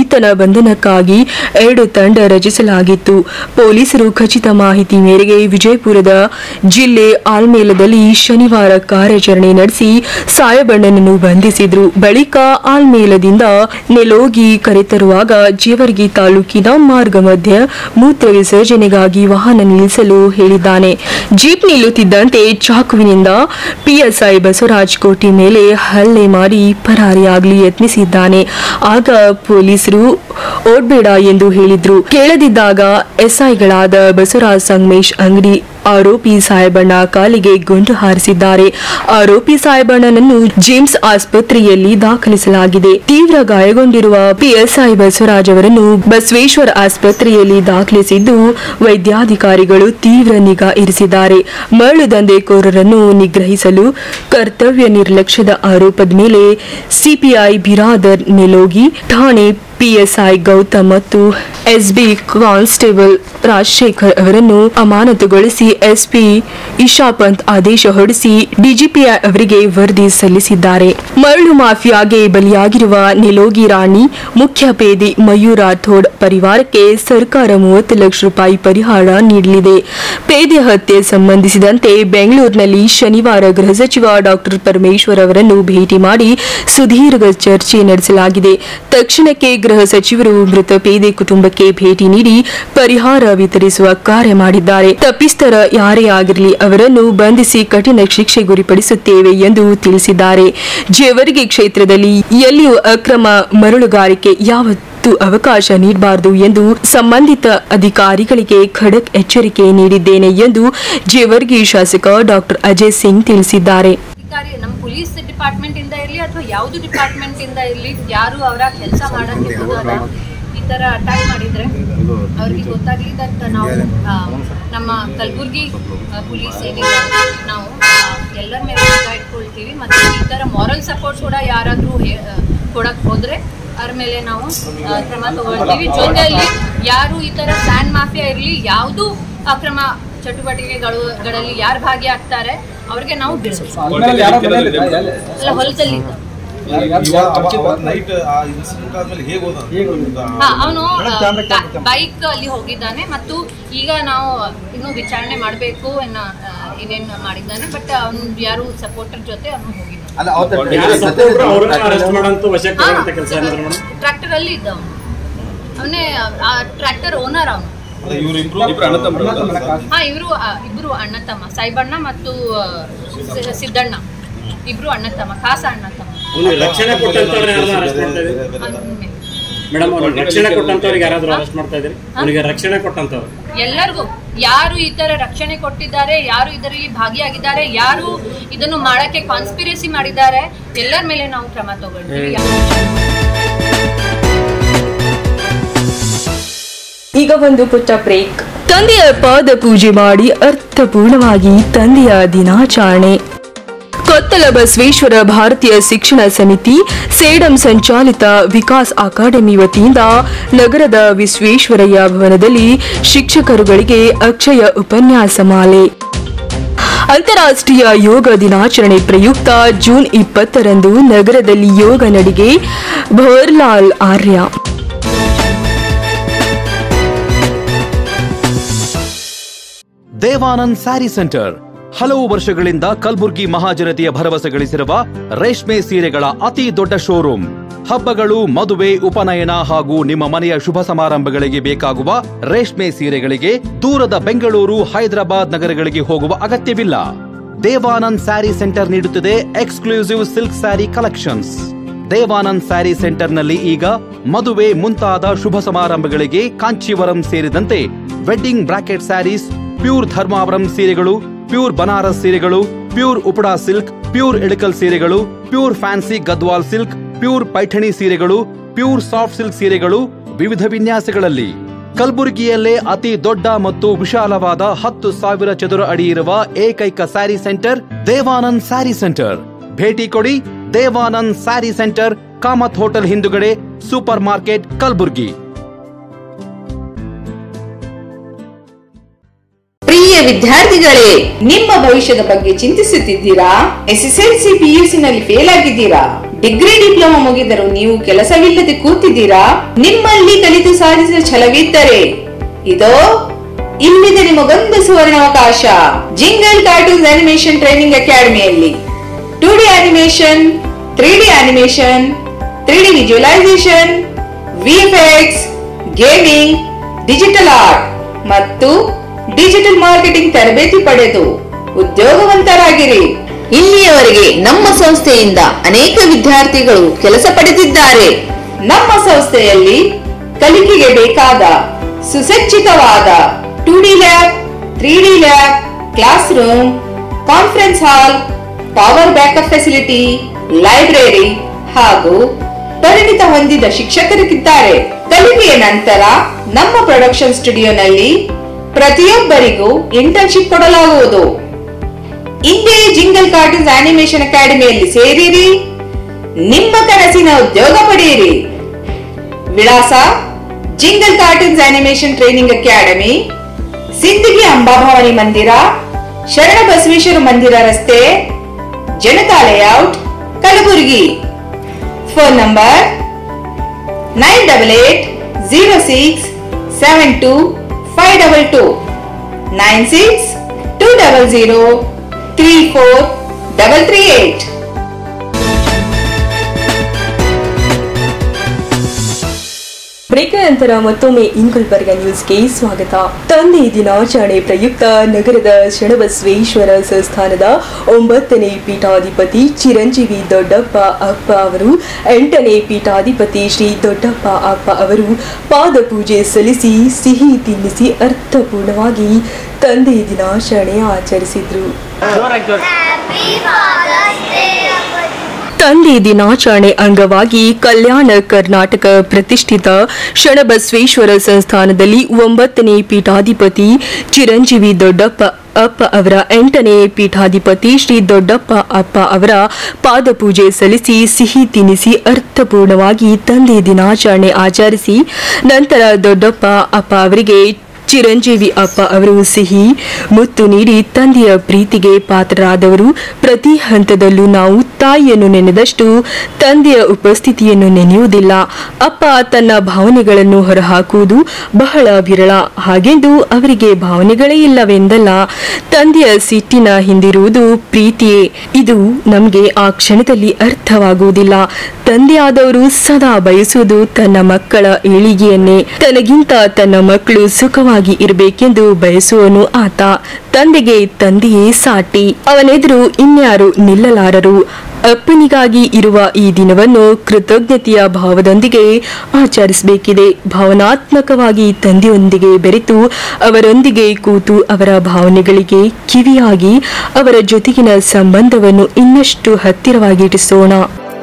ಆತನ ಬಂಧನಕ್ಕಾಗಿ ಎರಡು ತಂಡ ರಚಿಸಲಾಗಿತ್ತು ಪೊಲೀಸರು ಖಚಿತ ಮಾಹಿತಿ ಮೇರೆಗೆ ವಿಜಯಪುರದ ಜಿಲ್ಲೆ ಆಲ್ಮೇಲದಲ್ಲಿ ಶನಿವಾರ ಕಾರ್ಯಾಚರಣೆ ನಡೆಸಿ ಸಾಯಬಣ್ಣನನ್ನು ಬಂಧಿಸಿದ್ರು ಬಳಿಕ ಆಲ್ಮೇಲದಿಂದ ನೆಲೋಗಿ ಕರೆತರುವಾಗ ಜೇವರ್ಗಿ ತಾಲೂಕಿನ ಮಾರ್ಗ ಮಧ್ಯ ಮೂತ್ರ ವಿಸರ್ಜನೆಗಾಗಿ ವಾಹನ ನಿಲ್ಲಿಸಲು ಹೇಳಿದ್ದಾನೆ ಜೀಪ್ ನಿಲ್ಲುತ್ತಿದ್ದಂತೆ ಚಾಕುವಿನಿಂದ ಪಿಎಸ್ಐ ಬಸವರಾಜ್ ಕೋಟಿ ಮೇಲೆ ಹಲ್ಲೆ ಮಾಡಿ ಪರಾರಿಯಾಗಲಿ ಯತ್ನಿಸಿದ್ದಾನೆ ಆಗ ಪೊಲೀಸರು ಓಡ್ಬೇಡ ಎಂದು ಹೇಳಿದ್ರು ಕೇಳದಿದ್ದಾಗ ಎಸ್ಐಗಳಾದ ಬಸವರಾಜ್ ಸಂಗಮೇಶ್ ಅಂಗಡಿ ಆರೋಪಿ ಸಾಹೇಬಣ್ಣ ಕಾಲಿಗೆ ಗುಂಡು ಹಾರಿಸಿದ್ದಾರೆ ಆರೋಪಿ ಸಾಹೇಬಣ್ಣನನ್ನು ಜೇಮ್ಸ್ ಆಸ್ಪತ್ರೆಯಲ್ಲಿ ದಾಖಲಿಸಲಾಗಿದೆ ತೀವ್ರ ಗಾಯಗೊಂಡಿರುವ ಪಿಎಸ್ಐ ಬಸವರಾಜ್ ಅವರನ್ನು ಬಸವೇಶ್ವರ ಆಸ್ಪತ್ರೆಯಲ್ಲಿ ದಾಖಲಿಸಿದ್ದು ವೈದ್ಯಾಧಿಕಾರಿಗಳು ತೀವ್ರ ನಿಗಾ ಇರಿಸಿದ್ದಾರೆ ಮರಳು ದಂಧೆಕೋರರನ್ನು ನಿಗ್ರಹಿಸಲು ಕರ್ತವ್ಯ ನಿರ್ಲಕ್ಷ್ಯದ ಆರೋಪದ ಮೇಲೆ ಸಿಪಿಐ ಬಿರಾದರ್ ನೆಲೋಗಿ ಠಾಣೆ ಪಿಎಸ್ಐ ಗೌತಮ್ ಮತ್ತು ಎಸ್ಬಿ ಕಾನ್ಸ್ಟೇಬಲ್ ರಾಜಶೇಖರ್ ಅವರನ್ನು ಅಮಾನತುಗೊಳಿಸಿ ಎಸ್ಪಿ ಇಶಾ ಪಂತ್ ಆದೇಶ ಹೊರಡಿಸಿ ಡಿಜಿಪಿಐ ಅವರಿಗೆ ವರದಿ ಸಲ್ಲಿಸಿದ್ದಾರೆ ಮರಳು ಮಾಫಿಯಾಗೆ ಬಲಿಯಾಗಿರುವ ನಿಲೋಗಿ ರಾಣಿ ಮುಖ್ಯ ಪೇದೆ ಮಯೂರ್ ರಾಥೋಡ್ ಪರಿವಾರಕ್ಕೆ ಸರ್ಕಾರ ಮೂವತ್ತು ಲಕ್ಷ ರೂಪಾಯಿ ಪರಿಹಾರ ನೀಡಲಿದೆ ಪೇದೆ ಹತ್ಯೆ ಸಂಬಂಧಿಸಿದಂತೆ ಬೆಂಗಳೂರಿನಲ್ಲಿ ಶನಿವಾರ ಗೃಹ ಸಚಿವ ಡಾಕ್ಟರ್ ಪರಮೇಶ್ವರ್ ಅವರನ್ನು ಭೇಟಿ ಮಾಡಿ ಸುದೀರ್ಘ ಚರ್ಚೆ ನಡೆಸಲಾಗಿದೆ ತಕ್ಷಣಕ್ಕೆ ಗೃಹ ಸಚಿವರು ಮೃತ ಪೇದೆ ಕುಟುಂಬಕ್ಕೆ ಭೇಟಿ ನೀಡಿ ಪರಿಹಾರ ವಿತರಿಸುವ ಕಾರ್ಯ ಮಾಡಿದ್ದಾರೆ ತಪ್ಪಿಸ್ತರ ಯಾರೇ ಆಗಿರಲಿ ಅವರನ್ನು ಬಂಧಿಸಿ ಕಠಿಣ ಶಿಕ್ಷೆ ಗುರಿಪಡಿಸುತ್ತೇವೆ ಎಂದು ತಿಳಿಸಿದ್ದಾರೆ ಜೇವರ್ಗಿ ಕ್ಷೇತ್ರದಲ್ಲಿ ಎಲ್ಲಿಯೂ ಅಕ್ರಮ ಮರಳುಗಾರಿಕೆ ಯಾವತ್ತೂ ಅವಕಾಶ ನೀಡಬಾರದು ಎಂದು ಸಂಬಂಧಿತ ಅಧಿಕಾರಿಗಳಿಗೆ ಖಡಕ್ ಎಚ್ಚರಿಕೆ ನೀಡಿದ್ದೇನೆ ಎಂದು ಜೇವರ್ಗಿ ಶಾಸಕ ಡಾಕ್ಟರ್ ಅಜಯ್ ಸಿಂಗ್ ತಿಳಿಸಿದ್ದಾರೆ ಅಧಿಕಾರಿ ನಮ್ಮ ಪೊಲೀಸ್ ಡಿಪಾರ್ಟ್ಮೆಂಟ್ ಇಂದ ಇರಲಿ ಅಥವಾ ಯಾವುದು ಡಿಪಾರ್ಟ್ಮೆಂಟ್ ಇಂದ ಇರಲಿ ಯಾರು ಅವರ ಕೆಲಸ ಮಾಡಕ್ಕೆ ಹೋದಾಗ ಈ ತರ ಅಟ್ಯಾಕ್ ಮಾಡಿದ್ರೆ ಅವ್ರಿಗೆ ಗೊತ್ತಾಗ್ಲಿದ್ದಂತ ನಾವು ಆ, ನಮ್ಮ ಕಲಬುರ್ಗಿ ಪೊಲೀಸ್ ಏನಿದೆ ನಾವು ಆ, ಎಲ್ಲರ ಮೇಲೆ ನಿಗಾ ಇಟ್ಕೊಳ್ತೀವಿ ಮತ್ತೆ ಈ ತರ ಮಾರಲ್ ಸಪೋರ್ಟ್ ಕೂಡ ಯಾರಾದ್ರೂ ಹೇ- ಆ, ಕೊಡಕ್ ಹೋದ್ರೆ ಅವ್ರ ಮೇಲೆ ನಾವು ಆ, ಕ್ರಮ ತಗೊಳ್ತೀವಿ ಜೊತೆಯಲ್ಲಿ ಯಾರು ಈ ತರ ಸ್ಯಾಂಡ್ ಮಾಫಿಯಾ ಇರಲಿ ಯಾವುದು ಅಕ್ರಮ ಚಟುವಟಿಕೆಗಳು ಗಳಲ್ಲಿ ಯಾರು ಭಾಗಿಯಾಗ್ತಾರೆ ಅವ್ರಿಗೆ ನಾವು ಬಿಡಿಸ್ತೀವಿ ಅಲ್ಲ ಹೊಲದಲ್ಲಿ ನೈಟ್ ಆ ಇನ್ಸಿಡೆಂಟ್ ಆದ್ಮೇಲೆ ಹೇಗೆ ಹೋದ ಹಾ ಅವನು ಬೈಕ್ ಅಲ್ಲಿ ಹೋಗಿದ್ದಾನೆ ಮತ್ತು ಈಗ ನಾವು ಇನ್ನು ವಿಚಾರಣೆ ಮಾಡಬೇಕು ಇನ್ನ ಆ, ಏನೇನ್ ಮಾಡಿದ್ದಾನೆ ಬಟ್ ಅವ್ನು ಯಾರು ಸಪೋರ್ಟರ್ ಜೊತೆ ಅವನು ಹೋಗಿದ್ದಾನೆ ಟ್ರ್ಯಾಕ್ಟರ್ ಅಲ್ಲಿ ಇದ್ದ ಅವನು ಅವನೇ ಆ ಟ್ರ್ಯಾಕ್ಟರ್ ಓನರ್ ಅವನು ಇವ್ರು ಇಬ್ರು ಇಬ್ರು ಅಣ್ಣ ತಮ್ಮರು ಹಾ ಇವರು ಇಬ್ರು ಅಣ್ಣ ತಮ್ಮ ಸಾಯಿಬಣ್ಣ ಮತ್ತು ಆ, ಸಿ- ಸಿದ್ದಣ್ಣ ಇಬ್ರು ಅಣ್ಣ ತಮ್ಮ ಖಾಸ ಅಣ್ಣ ತಮ್ಮ ರಕ್ಷಣೆ ಕೊಟ್ಟಂತವ್ರನ್ನ ಯಾರನ್ನ ಅರೆಸ್ಟ್ ಮಾಡ್ತಾ ಇದ್ದೀರಿ ಅವ್ನ್ ಮೇಡಮ್ ಅವ್ರಿಗೆ ರಕ್ಷಣೆ ಕೊಟ್ಟಂತವ್ರಿಗೆ ಯಾರಾದ್ರೂ ಅರೆಸ್ಟ್ ಮಾಡ್ತಾ ಇದ್ರಿ ಅವನಿಗೆ ರಕ್ಷಣೆ ಕೊಟ್ಟಂತವ್ರು ಎಲ್ಲರಿಗೂ ಯಾರು ಈ ತರ ರಕ್ಷಣೆ ಕೊಟ್ಟಿದ್ದಾರೆ ಯಾರು ಇದರಲ್ಲಿ ಭಾಗಿಯಾಗಿದ್ದಾರೆ ಯಾರು ಇದನ್ನು ಮಾಡಕ್ಕೆ ಕಾನ್ಸ್ಪಿರಸಿ ಮಾಡಿದ್ದಾರೆ ಎಲ್ಲರ ಮೇಲೆ ನಾವು ಕ್ರಮ ತಗೊಳ್ತೀವಿ ಈಗ ಒಂದು ಪುಟ್ಟ ಬ್ರೇಕ್ ತಂದೆಯ ಪಾದ ಪೂಜೆ ಮಾಡಿ ಅರ್ಥಪೂರ್ಣವಾಗಿ ತಂದೆಯ ದಿನಾಚರಣೆ ಕೊತ್ತಲ ಬಸವೇಶ್ವರ ಭಾರತೀಯ ಶಿಕ್ಷಣ ಸಮಿತಿ ಸೇಡಂ ಸಂಚಾಲಿತ ವಿಕಾಸ್ ಅಕಾಡೆಮಿ ವತಿಯಿಂದ ನಗರದ ವಿಶ್ವೇಶ್ವರಯ್ಯ ಭವನದಲ್ಲಿ ಶಿಕ್ಷಕರುಗಳಿಗೆ ಅಕ್ಷಯ ಉಪನ್ಯಾಸ ಮಾಲೆ ಅಂತಾರಾಷ್ಟ್ರೀಯ ಯೋಗ ದಿನಾಚರಣೆ ಪ್ರಯುಕ್ತ ಜೂನ್ ಇಪ್ಪತ್ತರಂದು ನಗರದಲ್ಲಿ ಯೋಗ ನಡಿಗೆ ಭವರ್ಲಾಲ್ ಆರ್ಯ ದೇವಾನಂದ್ ಸ್ಯಾರಿ ಸೆಂಟರ್ ಹಲವು ವರ್ಷಗಳಿಂದ ಕಲ್ಬುರ್ಗಿ ಮಹಾಜನತೆಯ ಭರವಸೆ ಗಳಿಸಿರುವ ರೇಷ್ಮೆ ಸೀರೆಗಳ ಅತಿ ದೊಡ್ಡ ಶೋರೂಮ್ ಹಬ್ಬಗಳು ಮದುವೆ ಉಪನಯನ ಹಾಗೂ ನಿಮ್ಮ ಮನೆಯ ಶುಭ ಸಮಾರಂಭಗಳಿಗೆ ಬೇಕಾಗುವ ರೇಷ್ಮೆ ಸೀರೆಗಳಿಗೆ ದೂರದ ಬೆಂಗಳೂರು ಹೈದರಾಬಾದ್ ನಗರಗಳಿಗೆ ಹೋಗುವ ಅಗತ್ಯವಿಲ್ಲ ದೇವಾನಂದ್ ಸ್ಯಾರಿ ಸೆಂಟರ್ ನೀಡುತ್ತಿದೆ exclusive silk sari collections Devanand sari ಸೆಂಟರ್ನಲ್ಲಿ ಈಗ ಮದುವೆ ಮುಂತಾದ ಶುಭ ಸಮಾರಂಭಗಳಿಗೆ ಕಾಂಚೀವರಂ ಸೇರಿದಂತೆ wedding brocade saris pure Dharmavaram ಸೀರೆಗಳು ಪ್ಯೂರ್ ಬನಾರಸ್ ಸೀರೆಗಳು pure Uppada silk pure Ilkal ಸೀರೆಗಳು pure fancy Gadwal silk pure Paithani ಸೀರೆಗಳು ಪ್ಯೂರ್ ಸಾಫ್ಟ್ ಸಿಲ್ಕ್ ಸೀರೆಗಳು ವಿವಿಧ ವಿನ್ಯಾಸಗಳಲ್ಲಿ ಕಲಬುರಗಿಯಲ್ಲೇ ಅತಿ ದೊಡ್ಡ ಮತ್ತು ವಿಶಾಲವಾದ ಹತ್ತು ಸಾವಿರ ಚದುರ ಅಡಿ ಇರುವ ಏಕೈಕ ಸ್ಯಾರಿ ಸೆಂಟರ್ ದೇವಾನಂದ್ ಸ್ಯಾರಿ ಸೆಂಟರ್ ಭೇಟಿ ಕೊಡಿ ದೇವಾನಂದ್ ಸ್ಯಾರಿ ಸೆಂಟರ್ ಕಾಮತ್ ಹೋಟೆಲ್ ಹಿಂದುಗಡೆ ಸೂಪರ್ ಮಾರ್ಕೆಟ್ ಕಲಬುರ್ಗಿ ಪ್ರಿಯ ವಿದ್ಯಾರ್ಥಿಗಳೇ ನಿಮ್ಮ ಭವಿಷ್ಯದ ಬಗ್ಗೆ ಚಿಂತಿಸುತ್ತಿದ್ದೀರಾ ಎಸ್ಎಸ್ಎಲ್ಸಿ ಪಿಯುಸಿ ನಲ್ಲಿ ಫೇಲ್ ಆಗಿದ್ದೀರಾ ಡಿಗ್ರಿ ಡಿಪ್ಲೊಮಾ ಮುಗಿದರೂ ನೀವು ಕೆಲಸವಿಲ್ಲದೆ ಕೂತಿದ್ದೀರಾ ನಿಮ್ಮಲ್ಲಿ ಕಲಿತು ಸಾಧಿಸಿದ ಛಲವಿದ್ದರೆ ಇದೋ ಇಲ್ಲಿದೆ ನಿಮಗೊಂದು ಸುವರ್ಣಾವಕಾಶ ಜಿಂಗಲ್ ಕಾರ್ಟೂನ್ಸ್ ಅನಿಮೇಷನ್ ಟ್ರೈನಿಂಗ್ ಅಕಾಡೆಮಿಯಲ್ಲಿ two D animation three D animation three D visualisation VFX gaming digital art ಮತ್ತು ಡಿಜಿಟಲ್ ಮಾರ್ಕೆಟಿಂಗ್ ತರಬೇತಿ ಪಡೆದು ಉದ್ಯೋಗವಂತರಾಗಿರಿ ಇಲ್ಲಿಯವರೆಗೆ ನಮ್ಮ ಸಂಸ್ಥೆಯಿಂದ ಅನೇಕ ವಿದ್ಯಾರ್ಥಿಗಳು ಕೆಲಸ ಪಡೆದಿದ್ದಾರೆ ನಮ್ಮ ಸಂಸ್ಥೆಯಲ್ಲಿ ಕಲಿಕೆಗೆ ಬೇಕಾದ ಸುಸಜ್ಜಿತವಾದ two D lab three D lab class room conference hall power backup facility library ಹಾಗೂ ಪರಿಣಿತ ಹೊಂದಿದ ಶಿಕ್ಷಕರಿದ್ದಾರೆ ಕಲಿಕೆಯ ನಂತರ ನಮ್ಮ ಪ್ರೊಡಕ್ಷನ್ ಸ್ಟುಡಿಯೋನಲ್ಲಿ ಪ್ರತಿಯೊಬ್ಬರಿಗೂ ಇಂಟರ್ನ್ಶಿಪ್ ಕೊಡಲಾಗುವುದು ಇಂದೇ ಜಿಂಗಲ್ ಕಾರ್ಟೂನ್ಸ್ ಆನಿಮೇಷನ್ ಅಕಾಡೆಮಿಯಲ್ಲಿ ಸೇರಿರಿ ನಿಮ್ಮ ಕನಸಿನ ಉದ್ಯೋಗ ಪಡೆಯಿರಿ ವಿಳಾಸ jingle cartoons animation training academy Sindagi Ambabhavani ಮಂದಿರ ಶರಣ ಬಸವೇಶ್ವರ ಮಂದಿರ ರಸ್ತೆ Janata layout Kalaburagi phone number nine double eight zero six seven two five double two nine six two double zero three four double three eight break ನಂತರ ಮತ್ತೊಮ್ಮೆ ಇಂಗುಲ್ಬರ್ಗ ನ್ಯೂಸ್ಗೆ ಸ್ವಾಗತ ತಂದೆ ದಿನಾಚರಣೆ ಪ್ರಯುಕ್ತ ನಗರದ ಶರಣಬಸವೇಶ್ವರ ಸಂಸ್ಥಾನದ ಒಂಬತ್ತನೇ ಪೀಠಾಧಿಪತಿ ಚಿರಂಜೀವಿ ದೊಡ್ಡಪ್ಪ ಅಪ್ಪ ಅವರು ಎಂಟನೇ ಪೀಠಾಧಿಪತಿ ಶ್ರೀ ದೊಡ್ಡಪ್ಪ ಅಪ್ಪ ಅವರು ಪಾದಪೂಜೆ ಸಲ್ಲಿಸಿ ಸಿಹಿ ತಿನ್ನಿಸಿ ಅರ್ಥಪೂರ್ಣವಾಗಿ ತಂದೆ ದಿನಾಚರಣೆ ಆಚರಿಸಿದ್ರು ತಂದೆ ದಿನಾಚರಣೆ ಅಂಗವಾಗಿ ಕಲ್ಯಾಣ ಕರ್ನಾಟಕ ಪ್ರತಿಷ್ಠಿತ ಶರಣಬಸವೇಶ್ವರ ಸಂಸ್ಥಾನದಲ್ಲಿ ಒಂಬತ್ತನೇ ಪೀಠಾಧಿಪತಿ ಚಿರಂಜೀವಿ ದೊಡ್ಡಪ್ಪ ಅಪ್ಪ ಅವರ ಎಂಟನೇ ಪೀಠಾಧಿಪತಿ ಶ್ರೀ ದೊಡ್ಡಪ್ಪ ಅಪ್ಪ ಅವರ ಪಾದಪೂಜೆ ಸಲ್ಲಿಸಿ ಸಿಹಿ ತಿನ್ನಿಸಿ ಅರ್ಥಪೂರ್ಣವಾಗಿ ತಂದೆ ದಿನಾಚರಣೆ ಆಚರಿಸಿ ನಂತರ ದೊಡ್ಡಪ್ಪ ಅಪ್ಪ ಅವರಿಗೆ ಚಿರಂಜೀವಿ ಅಪ್ಪ ಅವರು ಸಿಹಿ ಮುತ್ತು ನೀಡಿ ತಂದೆಯ ಪ್ರೀತಿಗೆ ಪಾತ್ರರಾದವರು ಪ್ರತಿ ಹಂತದಲ್ಲೂ ನಾವು ತಾಯಿಯನ್ನು ನೆನೆದಷ್ಟು ತಂದೆಯ ಉಪಸ್ಥಿತಿಯನ್ನು ನೆನೆಯುವುದಿಲ್ಲ ಅಪ್ಪ ತನ್ನ ಭಾವನೆಗಳನ್ನು ಹೊರಹಾಕುವುದು ಬಹಳ ವಿರಳ ಹಾಗೆಂದು ಅವರಿಗೆ ಭಾವನೆಗಳೇ ಇಲ್ಲವೆಂದಲ್ಲ ತಂದೆಯ ಸಿಟ್ಟಿನ ಹಿಂದಿರುವುದು ಪ್ರೀತಿಯೇ ಇದು ನಮಗೆ ಆ ಕ್ಷಣದಲ್ಲಿ ಅರ್ಥವಾಗುವುದಿಲ್ಲ ತಂದೆಯಾದವರು ಸದಾ ಬಯಸುವುದು ತನ್ನ ಮಕ್ಕಳ ಏಳಿಗೆಯನ್ನೇ ತನಗಿಂತ ತನ್ನ ಮಕ್ಕಳು ಸುಖವಾಗಿ ಇರಬೇಕೆಂದು ಬಯಸುವನು ಆತ ತಂದೆಗೆ ತಂದೆಯೇ ಸಾಟಿ ಅವನೆದುರು ಇನ್ಯಾರು ನಿಲ್ಲಲಾರರು ಅಪ್ಪನಿಗಾಗಿ ಇರುವ ಈ ದಿನವನ್ನು ಕೃತಜ್ಞತೆಯ ಭಾವದೊಂದಿಗೆ ಆಚರಿಸಬೇಕಿದೆ ಭಾವನಾತ್ಮಕವಾಗಿ ತಂದೆಯೊಂದಿಗೆ ಬೆರೆತು ಅವರೊಂದಿಗೆ ಕೂತು ಅವರ ಭಾವನೆಗಳಿಗೆ ಕಿವಿಯಾಗಿ ಅವರ ಜೊತೆಗಿನ ಸಂಬಂಧವನ್ನು ಇನ್ನಷ್ಟು ಹತ್ತಿರವಾಗಿರಿಸೋಣ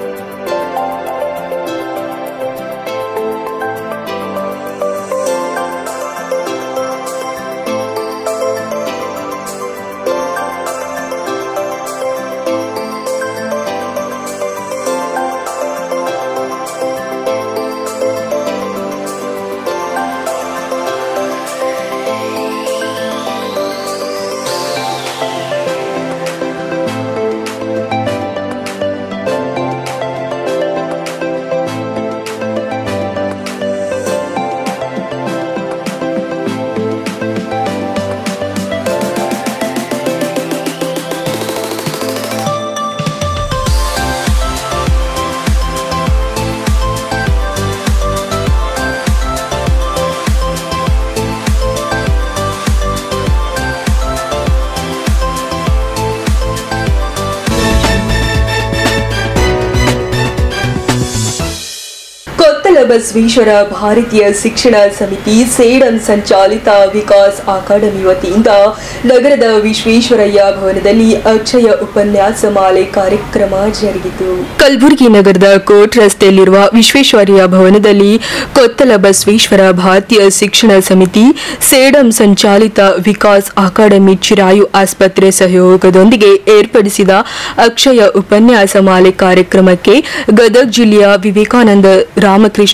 ಕೊತ್ತಲ ಬಸವೇಶ್ವರ ಭಾರತೀಯ ಶಿಕ್ಷಣ ಸಮಿತಿ ಸೇಡಂ ಸಂಚಾಲಿತ ವಿಕಾಸ್ ಅಕಾಡೆಮಿ ವತಿಯಿಂದ ನಗರದ ವಿಶ್ವೇಶ್ವರಯ್ಯ ಭವನದಲ್ಲಿ ಅಕ್ಷಯ ಉಪನ್ಯಾಸ ಮಾಲೆ ಕಾರ್ಯಕ್ರಮ ಜರುಗಿತು ಕಲಬುರಗಿ ನಗರದ ಕೋಟ್ ರಸ್ತೆಯಲ್ಲಿರುವ ವಿಶ್ವೇಶ್ವರಯ್ಯ ಭವನದಲ್ಲಿ ಕೊತ್ತಲ ಬಸವೇಶ್ವರ ಭಾರತೀಯ ಶಿಕ್ಷಣ ಸಮಿತಿ ಸೇಡಂ ಸಂಚಾಲಿತ ವಿಕಾಸ್ ಅಕಾಡೆಮಿ ಚಿರಾಯು ಆಸ್ಪತ್ರೆ ಸಹಯೋಗದೊಂದಿಗೆ ಏರ್ಪಡಿಸಿದ ಅಕ್ಷಯ ಉಪನ್ಯಾಸ ಮಾಲೆ ಕಾರ್ಯಕ್ರಮಕ್ಕೆ ಗದಗ ಜಿಲ್ಲೆಯ ವಿವೇಕಾನಂದ ರಾಮಕೃಷ್ಣ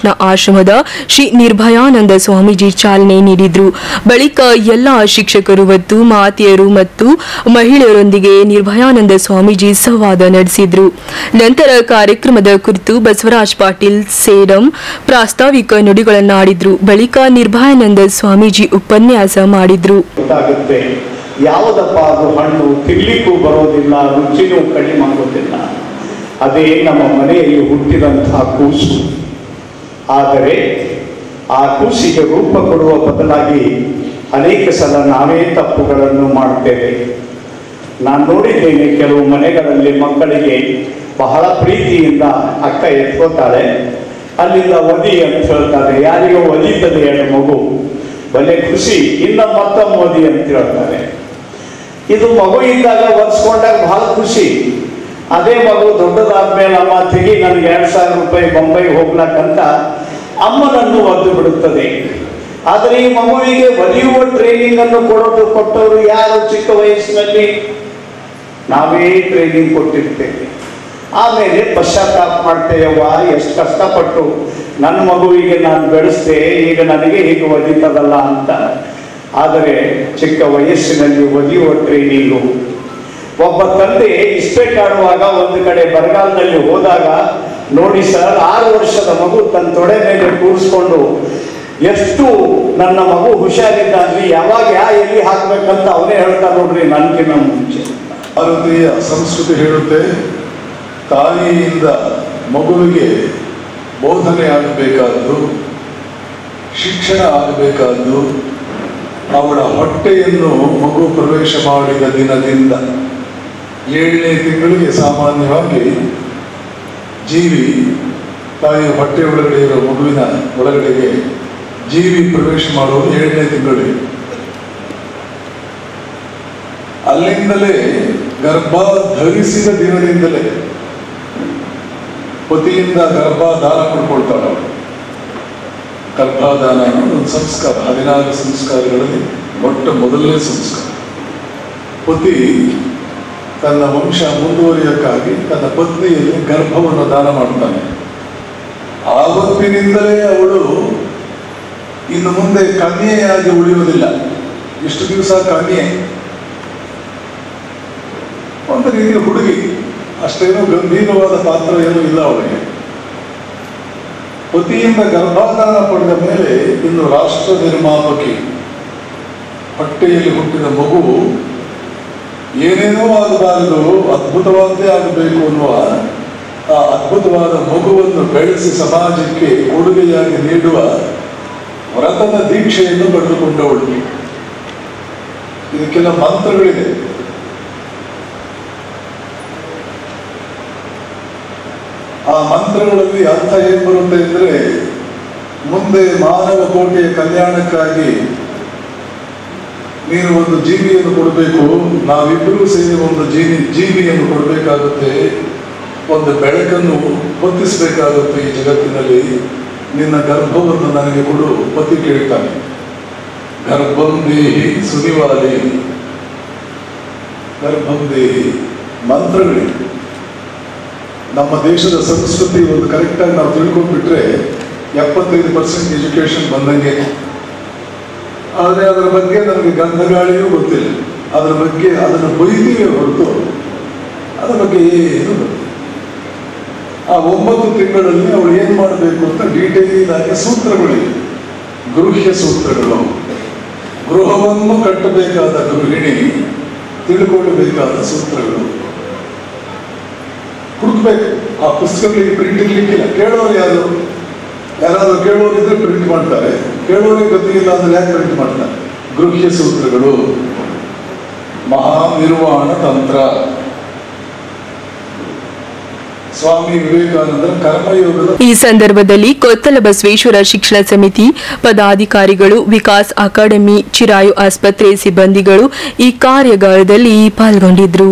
ರಾಮಕೃಷ್ಣ ಆಶ್ರಮದ ಶ್ರೀ ನಿರ್ಭಯಾನಂದ ಸ್ವಾಮೀಜಿ ಚಾಲನೆ ನೀಡಿದ್ರು ಬಳಿಕ ಎಲ್ಲ ಶಿಕ್ಷಕರು ಮತ್ತು ಮಾತೆಯರು ಮತ್ತು ಮಹಿಳೆಯರೊಂದಿಗೆ ನಿರ್ಭಯಾನಂದ ಸ್ವಾಮೀಜಿ ಸಂವಾದ ನಡೆಸಿದ್ರು ನಂತರ ಕಾರ್ಯಕ್ರಮದ ಕುರಿತು ಬಸವರಾಜ್ ಪಾಟೀಲ್ ಸೇಡಂ ಪ್ರಾಸ್ತಾವಿಕ ನುಡಿಗಳನ್ನಾಡಿದ್ರು ಬಳಿಕ ನಿರ್ಭಯಾನಂದ ಸ್ವಾಮೀಜಿ ಉಪನ್ಯಾಸ ಮಾಡಿದ್ರು ಗೊತ್ತಾಗುತ್ತೆ ಯಾವುದಪ್ಪ ಅದು ಹಣ್ಣು ತಿನ್ಲಿಕ್ಕೂ ಬರೋದಿಲ್ಲ ರುಚಿನೂ ಕಡಿಮೆ ಆಗೋದಿಲ್ಲ ಅದೇ ನಮ್ಮ ಮನೆಯಲ್ಲಿ ಹುಟ್ಟಿದಂತಹ ಕೂಸು ಆದರೆ ಆ ಕೂಸಿಗೆ ರೂಪ ಕೊಡುವ ಬದಲಾಗಿ ಅನೇಕ ಸಲ ನಾವೇ ತಪ್ಪುಗಳನ್ನು ಮಾಡ್ತೇವೆ ನಾನು ನೋಡಿದ್ದೇನೆ ಕೆಲವು ಮನೆಗಳಲ್ಲಿ ಮಕ್ಕಳಿಗೆ ಬಹಳ ಪ್ರೀತಿಯಿಂದ ಅಕ್ಕ ಎತ್ಕೋತಾಳೆ ಅಲ್ಲಿಂದ ಒದಿ ಅಂತ ಹೇಳ್ತಾರೆ ಯಾರಿಗೋ ಒದಿತದೆ ಹೇಳು ಮಗು ಬಲೆ ಖುಷಿ ಇನ್ನ ಮತ್ತೊಮ್ಮೆ ಓದಿ ಅಂತ ಹೇಳ್ತಾರೆ ಇದು ಮಗು ಇದ್ದಾಗ ಒರೆಸ್ಕೊಂಡಾಗ ಬಹಳ ಖುಷಿ ಅದೇ ಮಗು ದೊಡ್ಡದಾದ್ಮೇಲೆ ಅಮ್ಮ ತೆಗಿ ನನಗೆ ಎರಡು ಸಾವಿರ ರೂಪಾಯಿ ಬೊಂಬೈ ಹೋಗ್ಲಕ್ಕಂತ ಅಮ್ಮನನ್ನು ಒದ್ದು ಬಿಡುತ್ತದೆ ಆದರೆ ಈ ಮಗುವಿಗೆ ಒಲಿಯುವ ಟ್ರೈನಿಂಗ್ ಅನ್ನು ಕೊಡೋದು ಕೊಟ್ಟವರು ಯಾರು ಚಿಕ್ಕ ವಯಸ್ಸಿನಲ್ಲಿ ನಾವೇ ಟ್ರೈನಿಂಗ್ ಕೊಟ್ಟಿರ್ತೇವೆ ಆಮೇಲೆ ಪಶ್ಚಾತ್ತಾಪ ಮಾಡ್ತೇವವ್ವ ಎಷ್ಟು ಕಷ್ಟಪಟ್ಟು ನನ್ನ ಮಗುವಿಗೆ ನಾನು ಬೆಳೆಸ್ದೆ ಈಗ ನನಗೆ ಹೀಗೆ ಒದಿತದಲ್ಲ ಅಂತ ಆದರೆ ಚಿಕ್ಕ ವಯಸ್ಸಿನಲ್ಲಿ ಒದಿಯುವ ಟ್ರೈನಿಂಗು ಒಬ್ಬ ತಂದೆ ಇಸ್ಪೇಟ್ ಆಡುವಾಗ ಒಂದು ಕಡೆ ಬರಗಾಲದಲ್ಲಿ ಹೋದಾಗ ನೋಡಿ ಸರ್ ಆರು ವರ್ಷದ ಮಗು ತನ್ನ ತೊಡೆ ಮೇಲೆ ಕೂರಿಸ್ಕೊಂಡು ಎಷ್ಟು ನನ್ನ ಮಗು ಹುಷಾರಿದ್ದ ಅಂದ್ರೆ ಯಾವಾಗ ಯಾ ಎಲ್ಲಿ ಹಾಕ್ಬೇಕಂತ ಅವನೇ ಹೇಳ್ತಾ ನೋಡ್ರಿ ನನ್ಗಿನ್ನ ಮುಂಚೆ ಭಾರತೀಯ ಸಂಸ್ಕೃತಿ ಹೇಳುತ್ತೆ ತಾಯಿಯಿಂದ ಮಗುವಿಗೆ ಬೋಧನೆ ಆಗಬೇಕಾದ್ದು ಶಿಕ್ಷಣ ಆಗಬೇಕಾದ್ದು ಅವಳ ಹೊಟ್ಟೆಯನ್ನು ಮಗು ಪ್ರವೇಶ ಮಾಡಿದ ದಿನದಿಂದ ಏಳನೇ ತಿಂಗಳಿಗೆ ಸಾಮಾನ್ಯವಾಗಿ ಜೀವಿ ತಾಯಿಯ ಹೊಟ್ಟೆ ಒಳಗಡೆ ಇರೋ ಮಗುವಿನ ಒಳಗಡೆಗೆ ಜೀವಿ ಪ್ರವೇಶ ಮಾಡುವುದು ಏಳನೇ ತಿಂಗಳಿಗೆ ಅಲ್ಲಿಂದಲೇ ಗರ್ಭ ಧರಿಸಿದ ದಿನದಿಂದಲೇ ಪತಿಯಿಂದ ಗರ್ಭದಾನ ಪಡ್ಕೊಳ್ತಾಳೆ ಅವಳು ಗರ್ಭಾದಾನ ಅನ್ನೋದು ಒಂದು ಸಂಸ್ಕಾರ ಹದಿನಾರು ಸಂಸ್ಕಾರಗಳಲ್ಲಿ ಮೊಟ್ಟ ಮೊದಲನೇ ಸಂಸ್ಕಾರ ಪತಿ ತನ್ನ ವಂಶ ಮುಂದುವರಿಯಕ್ಕಾಗಿ ತನ್ನ ಪತ್ನಿಯಲ್ಲಿ ಗರ್ಭವನ್ನು ದಾನ ಮಾಡ್ತಾನೆ ಆವತ್ತಿನಿಂದಲೇ ಅವಳು ಇನ್ನು ಮುಂದೆ ಕನ್ಯೆಯಾಗಿ ಉಳಿಯುವುದಿಲ್ಲ ಇಷ್ಟು ದಿವಸ ಕನ್ಯೆ ಒಂದು ರೀತಿಯ ಹುಡುಗಿ ಅಷ್ಟೇನೂ ಗಂಭೀರವಾದ ಪಾತ್ರ ಏನೂ ಇಲ್ಲ ಅವಳಿಗೆ ಪತಿಯಿಂದ ಗರ್ಭಾಧಾನ ಪಡೆದ ಮೇಲೆ ಇನ್ನು ರಾಷ್ಟ್ರ ನಿರ್ಮಾಪಕಿ ಹೊಟ್ಟೆಯಲ್ಲಿ ಹುಟ್ಟಿದ ಮಗು ಏನೇನೋ ಆಗಬಾರದು ಅದ್ಭುತವಾದ್ದೇ ಆಗಬೇಕು ಅನ್ನುವ ಆ ಅದ್ಭುತವಾದ ಮಗುವನ್ನು ಬೆಳೆಸಿ ಸಮಾಜಕ್ಕೆ ಕೊಡುಗೆಯಾಗಿ ನೀಡುವ ವ್ರತದ ದೀಕ್ಷೆಯನ್ನು ಪಡೆದುಕೊಂಡವಳು ಇದಕ್ಕೆಲ್ಲ ಮಂತ್ರಗಳಿದೆ ಆ ಮಂತ್ರಗಳಲ್ಲಿ ಅರ್ಥ ಏನ್ ಬರುತ್ತೆ ಅಂದ್ರೆ ಮುಂದೆ ಮಾನವ ಕೋಟಿಯ ಕಲ್ಯಾಣಕ್ಕಾಗಿ ನೀನು ಒಂದು ಜೀವಿಯನ್ನು ಕೊಡಬೇಕು ನಾವಿಬ್ಬರೂ ಸೇರಿ ಒಂದು ಜೀವಿ ಜೀವಿಯನ್ನು ಕೊಡಬೇಕಾಗುತ್ತೆ ಒಂದು ಬೆಳಕನ್ನು ಹೊತ್ತಿಸಬೇಕಾಗುತ್ತೆ ಈ ಜಗತ್ತಿನಲ್ಲಿ ನಿನ್ನ ಗರ್ಭವನ್ನು ನನಗೆ ಕೊಡು ಪತಿ ಕೇಳ್ತಾನೆ ಗರ್ಭಂ ದೇಹಿ ಸುನಿವಾಲಿ ಗರ್ಭಂ ದೇಹಿ ಮಂತ್ರಗಳಿವೆ ನಮ್ಮ ದೇಶದ ಸಂಸ್ಕೃತಿ ಒಂದು ಕರೆಕ್ಟಾಗಿ ನಾವು ತಿಳ್ಕೊಂಡ್ಬಿಟ್ರೆ ಎಪ್ಪತ್ತೈದು ಪರ್ಸೆಂಟ್ ಎಜುಕೇಶನ್ ಬಂದಂಗೆ ಆದರೆ ಅದರ ಬಗ್ಗೆ ನಮಗೆ ಗಂಧಗಾಳಿಯೂ ಗೊತ್ತಿಲ್ಲ ಅದರ ಬಗ್ಗೆ ಅದನ್ನು ಬೈದೀವಿ ಹೊರತು ಅದರ ಬಗ್ಗೆ ಏನು ಗೊತ್ತಿಲ್ಲ ಆ ಒಂಬತ್ತು ತಿಂಗಳಲ್ಲಿ ಅವಳು ಏನು ಮಾಡಬೇಕು ಅಂತ ಡೀಟೇಲ್ ಆಗಿ ಸೂತ್ರಗಳಿವೆ ಗೃಹ್ಯ ಸೂತ್ರಗಳು ಗೃಹವನ್ನು ಕಟ್ಟಬೇಕಾದ ಗೃಹಿಣಿ ತಿಳ್ಕೊಳ್ಳಬೇಕಾದ ಸೂತ್ರಗಳು ಹುಡುಕ್ಬೇಕು ಆ ಪುಸ್ತಕಗಳಿಗೆ ಪ್ರಿಂಟ್ ಇರ್ಲಿಕ್ಕಿಲ್ಲ ಕೇಳೋರು ಯಾರು ಯಾರಾದ್ರೂ ಕೇಳೋರಿದ್ರೆ ಪ್ರಿಂಟ್ ಮಾಡ್ತಾರೆ ಕೇಳೋರಿಗೆ ಗೊತ್ತಿಲ್ಲ ಅಂದ್ರೆ ಯಾಕೆ ಪ್ರಿಂಟ್ ಮಾಡ್ತಾರೆ ಗೃಹ್ಯ ಸೂತ್ರಗಳು ಮಹಾನಿರ್ವಾಣ ತಂತ್ರ ಸ್ವಾಮಿ ವಿವೇಕಾನಂದರ ಕರ್ಮಯೋಗದ ಈ ಸಂದರ್ಭದಲ್ಲಿ ಕೊತ್ತಲ ಬಸವೇಶ್ವರ ಶಿಕ್ಷಣ ಸಮಿತಿ ಪದಾಧಿಕಾರಿಗಳು ವಿಕಾಸ್ ಅಕಾಡೆಮಿ ಚಿರಾಯು ಆಸ್ಪತ್ರೆ ಸಿಬ್ಬಂದಿಗಳು ಈ ಕಾರ್ಯಾಗಾರದಲ್ಲಿ ಪಾಲ್ಗೊಂಡಿದ್ರು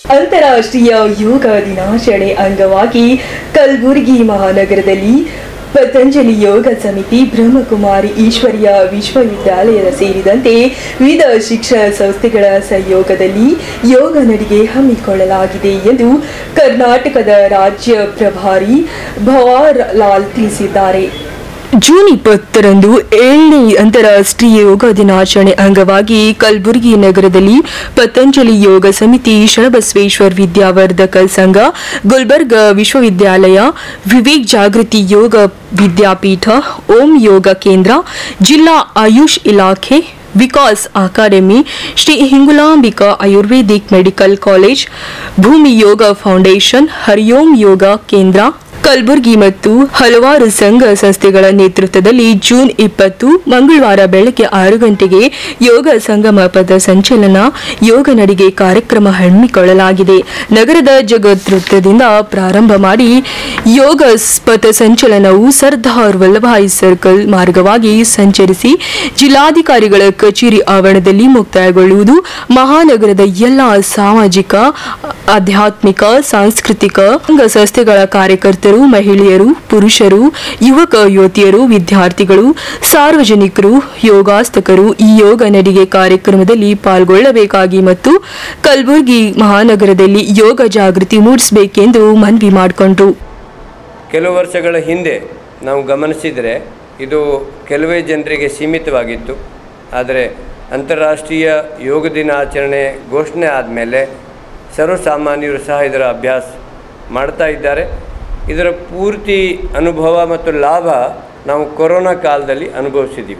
ಅಂತಾರಾಷ್ಟ್ರೀಯ ಯೋಗ ದಿನಾಚರಣೆ ಅಂಗವಾಗಿ ಕಲಬುರಗಿ ಮಹಾನಗರದಲ್ಲಿ ಪತಂಜಲಿ ಯೋಗ ಸಮಿತಿ ಬ್ರಹ್ಮಕುಮಾರಿ ಈಶ್ವರ್ಯ ವಿಶ್ವವಿದ್ಯಾಲಯದ ಸೇರಿದಂತೆ ವಿವಿಧ ಶಿಕ್ಷಣ ಸಂಸ್ಥೆಗಳ ಸಹಯೋಗದಲ್ಲಿ ಯೋಗ ನಡಿಗೆ ಹಮ್ಮಿಕೊಳ್ಳಲಾಗಿದೆ ಎಂದು ಕರ್ನಾಟಕದ ರಾಜ್ಯ ಪ್ರಭಾರಿ ಭವಾರ್ ಲಾಲ್ ತಿಳಿಸಿದ್ದಾರೆ ಜೂನ್ ಇಪ್ಪತ್ತರಂದು ಏಳನೇ ಅಂತಾರಾಷ್ಟ್ರೀಯ ಯೋಗ ದಿನಾಚರಣೆ ಅಂಗವಾಗಿ ಕಲಬುರಗಿ ನಗರದಲ್ಲಿ ಪತಂಜಲಿ ಯೋಗ ಸಮಿತಿ ಶರಣಬಸವೇಶ್ವರ್ ವಿದ್ಯಾವರ್ಧಕ ಸಂಘ ಗುಲ್ಬರ್ಗ ವಿಶ್ವವಿದ್ಯಾಲಯ ವಿವೇಕ್ ಜಾಗೃತಿ ಯೋಗ ವಿದ್ಯಾಪೀಠ ಓಂ ಯೋಗ ಕೇಂದ್ರ ಜಿಲ್ಲಾ ಆಯುಷ್ ಇಲಾಖೆ Vikas academy Shri Hingulambika ayurvedic medical college Bhoomi yoga foundation ಹರಿಯೋಂ ಯೋಗ ಕೇಂದ್ರ ಕಲಬುರಗಿ ಮತ್ತು ಹಲವಾರು ಸಂಘ ಸಂಸ್ಥೆಗಳ ನೇತೃತ್ವದಲ್ಲಿ ಜೂನ್ ಇಪ್ಪತ್ತು ಮಂಗಳವಾರ ಬೆಳಗ್ಗೆ ಆರು ಗಂಟೆಗೆ ಯೋಗ ಸಂಗಮ ಪದ ಸಂಚಲನ ಯೋಗ ನಡಿಗೆ ಕಾರ್ಯಕ್ರಮ ಹಮ್ಮಿಕೊಳ್ಳಲಾಗಿದೆ ನಗರದ ಜಗತ್ ವೃತ್ತದಿಂದ ಪ್ರಾರಂಭ ಮಾಡಿ ಯೋಗ ಪಥ ಸಂಚಲನವು ಸರ್ದಾರ್ ವಲ್ಲಭಾಯ್ ಸರ್ಕಲ್ ಮಾರ್ಗವಾಗಿ ಸಂಚರಿಸಿ ಜಿಲ್ಲಾಧಿಕಾರಿಗಳ ಕಚೇರಿ ಆವರಣದಲ್ಲಿ ಮುಕ್ತಾಯಗೊಳ್ಳುವುದು ಮಹಾನಗರದ ಎಲ್ಲ ಸಾಮಾಜಿಕ ಆಧ್ಯಾತ್ಮಿಕ ಸಾಂಸ್ಕೃತಿಕ ಸಂಘ ಸಂಸ್ಥೆಗಳ ಕಾರ್ಯಕರ್ತರು ಮಹಿಳೆಯರು ಪುರುಷರು ಯುವಕ ಯುವತಿಯರು ವಿದ್ಯಾರ್ಥಿಗಳು ಸಾರ್ವಜನಿಕರು ಯೋಗಾಸ್ತಕರು ಈ ಯೋಗ ನಡಿಗೆ ಕಾರ್ಯಕ್ರಮದಲ್ಲಿ ಪಾಲ್ಗೊಳ್ಳಬೇಕಾಗಿ ಮತ್ತು ಕಲಬುರಗಿ ಮಹಾನಗರದಲ್ಲಿ ಯೋಗ ಜಾಗೃತಿ ಮೂಡಿಸಬೇಕೆಂದು ಮನವಿ ಮಾಡಿಕೊಂಡ್ರು ಕೆಲವು ವರ್ಷಗಳ ಹಿಂದೆ ನಾವು ಗಮನಿಸಿದರೆ ಇದು ಕೆಲವೇ ಜನರಿಗೆ ಸೀಮಿತವಾಗಿತ್ತು ಆದರೆ ಅಂತಾರಾಷ್ಟ್ರೀಯ ಯೋಗ ದಿನಾಚರಣೆ ಘೋಷಣೆ ಆದಮೇಲೆ ಸರ್ವಸಾಮಾನ್ಯರು ಸಹ ಇದರ ಅಭ್ಯಾಸ ಮಾಡ್ತಾ ಇದ್ದಾರೆ ಇದರ ಪೂರ್ತಿ ಅನುಭವ ಮತ್ತು ಲಾಭ ನಾವು ಕೊರೋನಾ ಕಾಲದಲ್ಲಿ ಅನುಭವಿಸಿದ್ದೀವಿ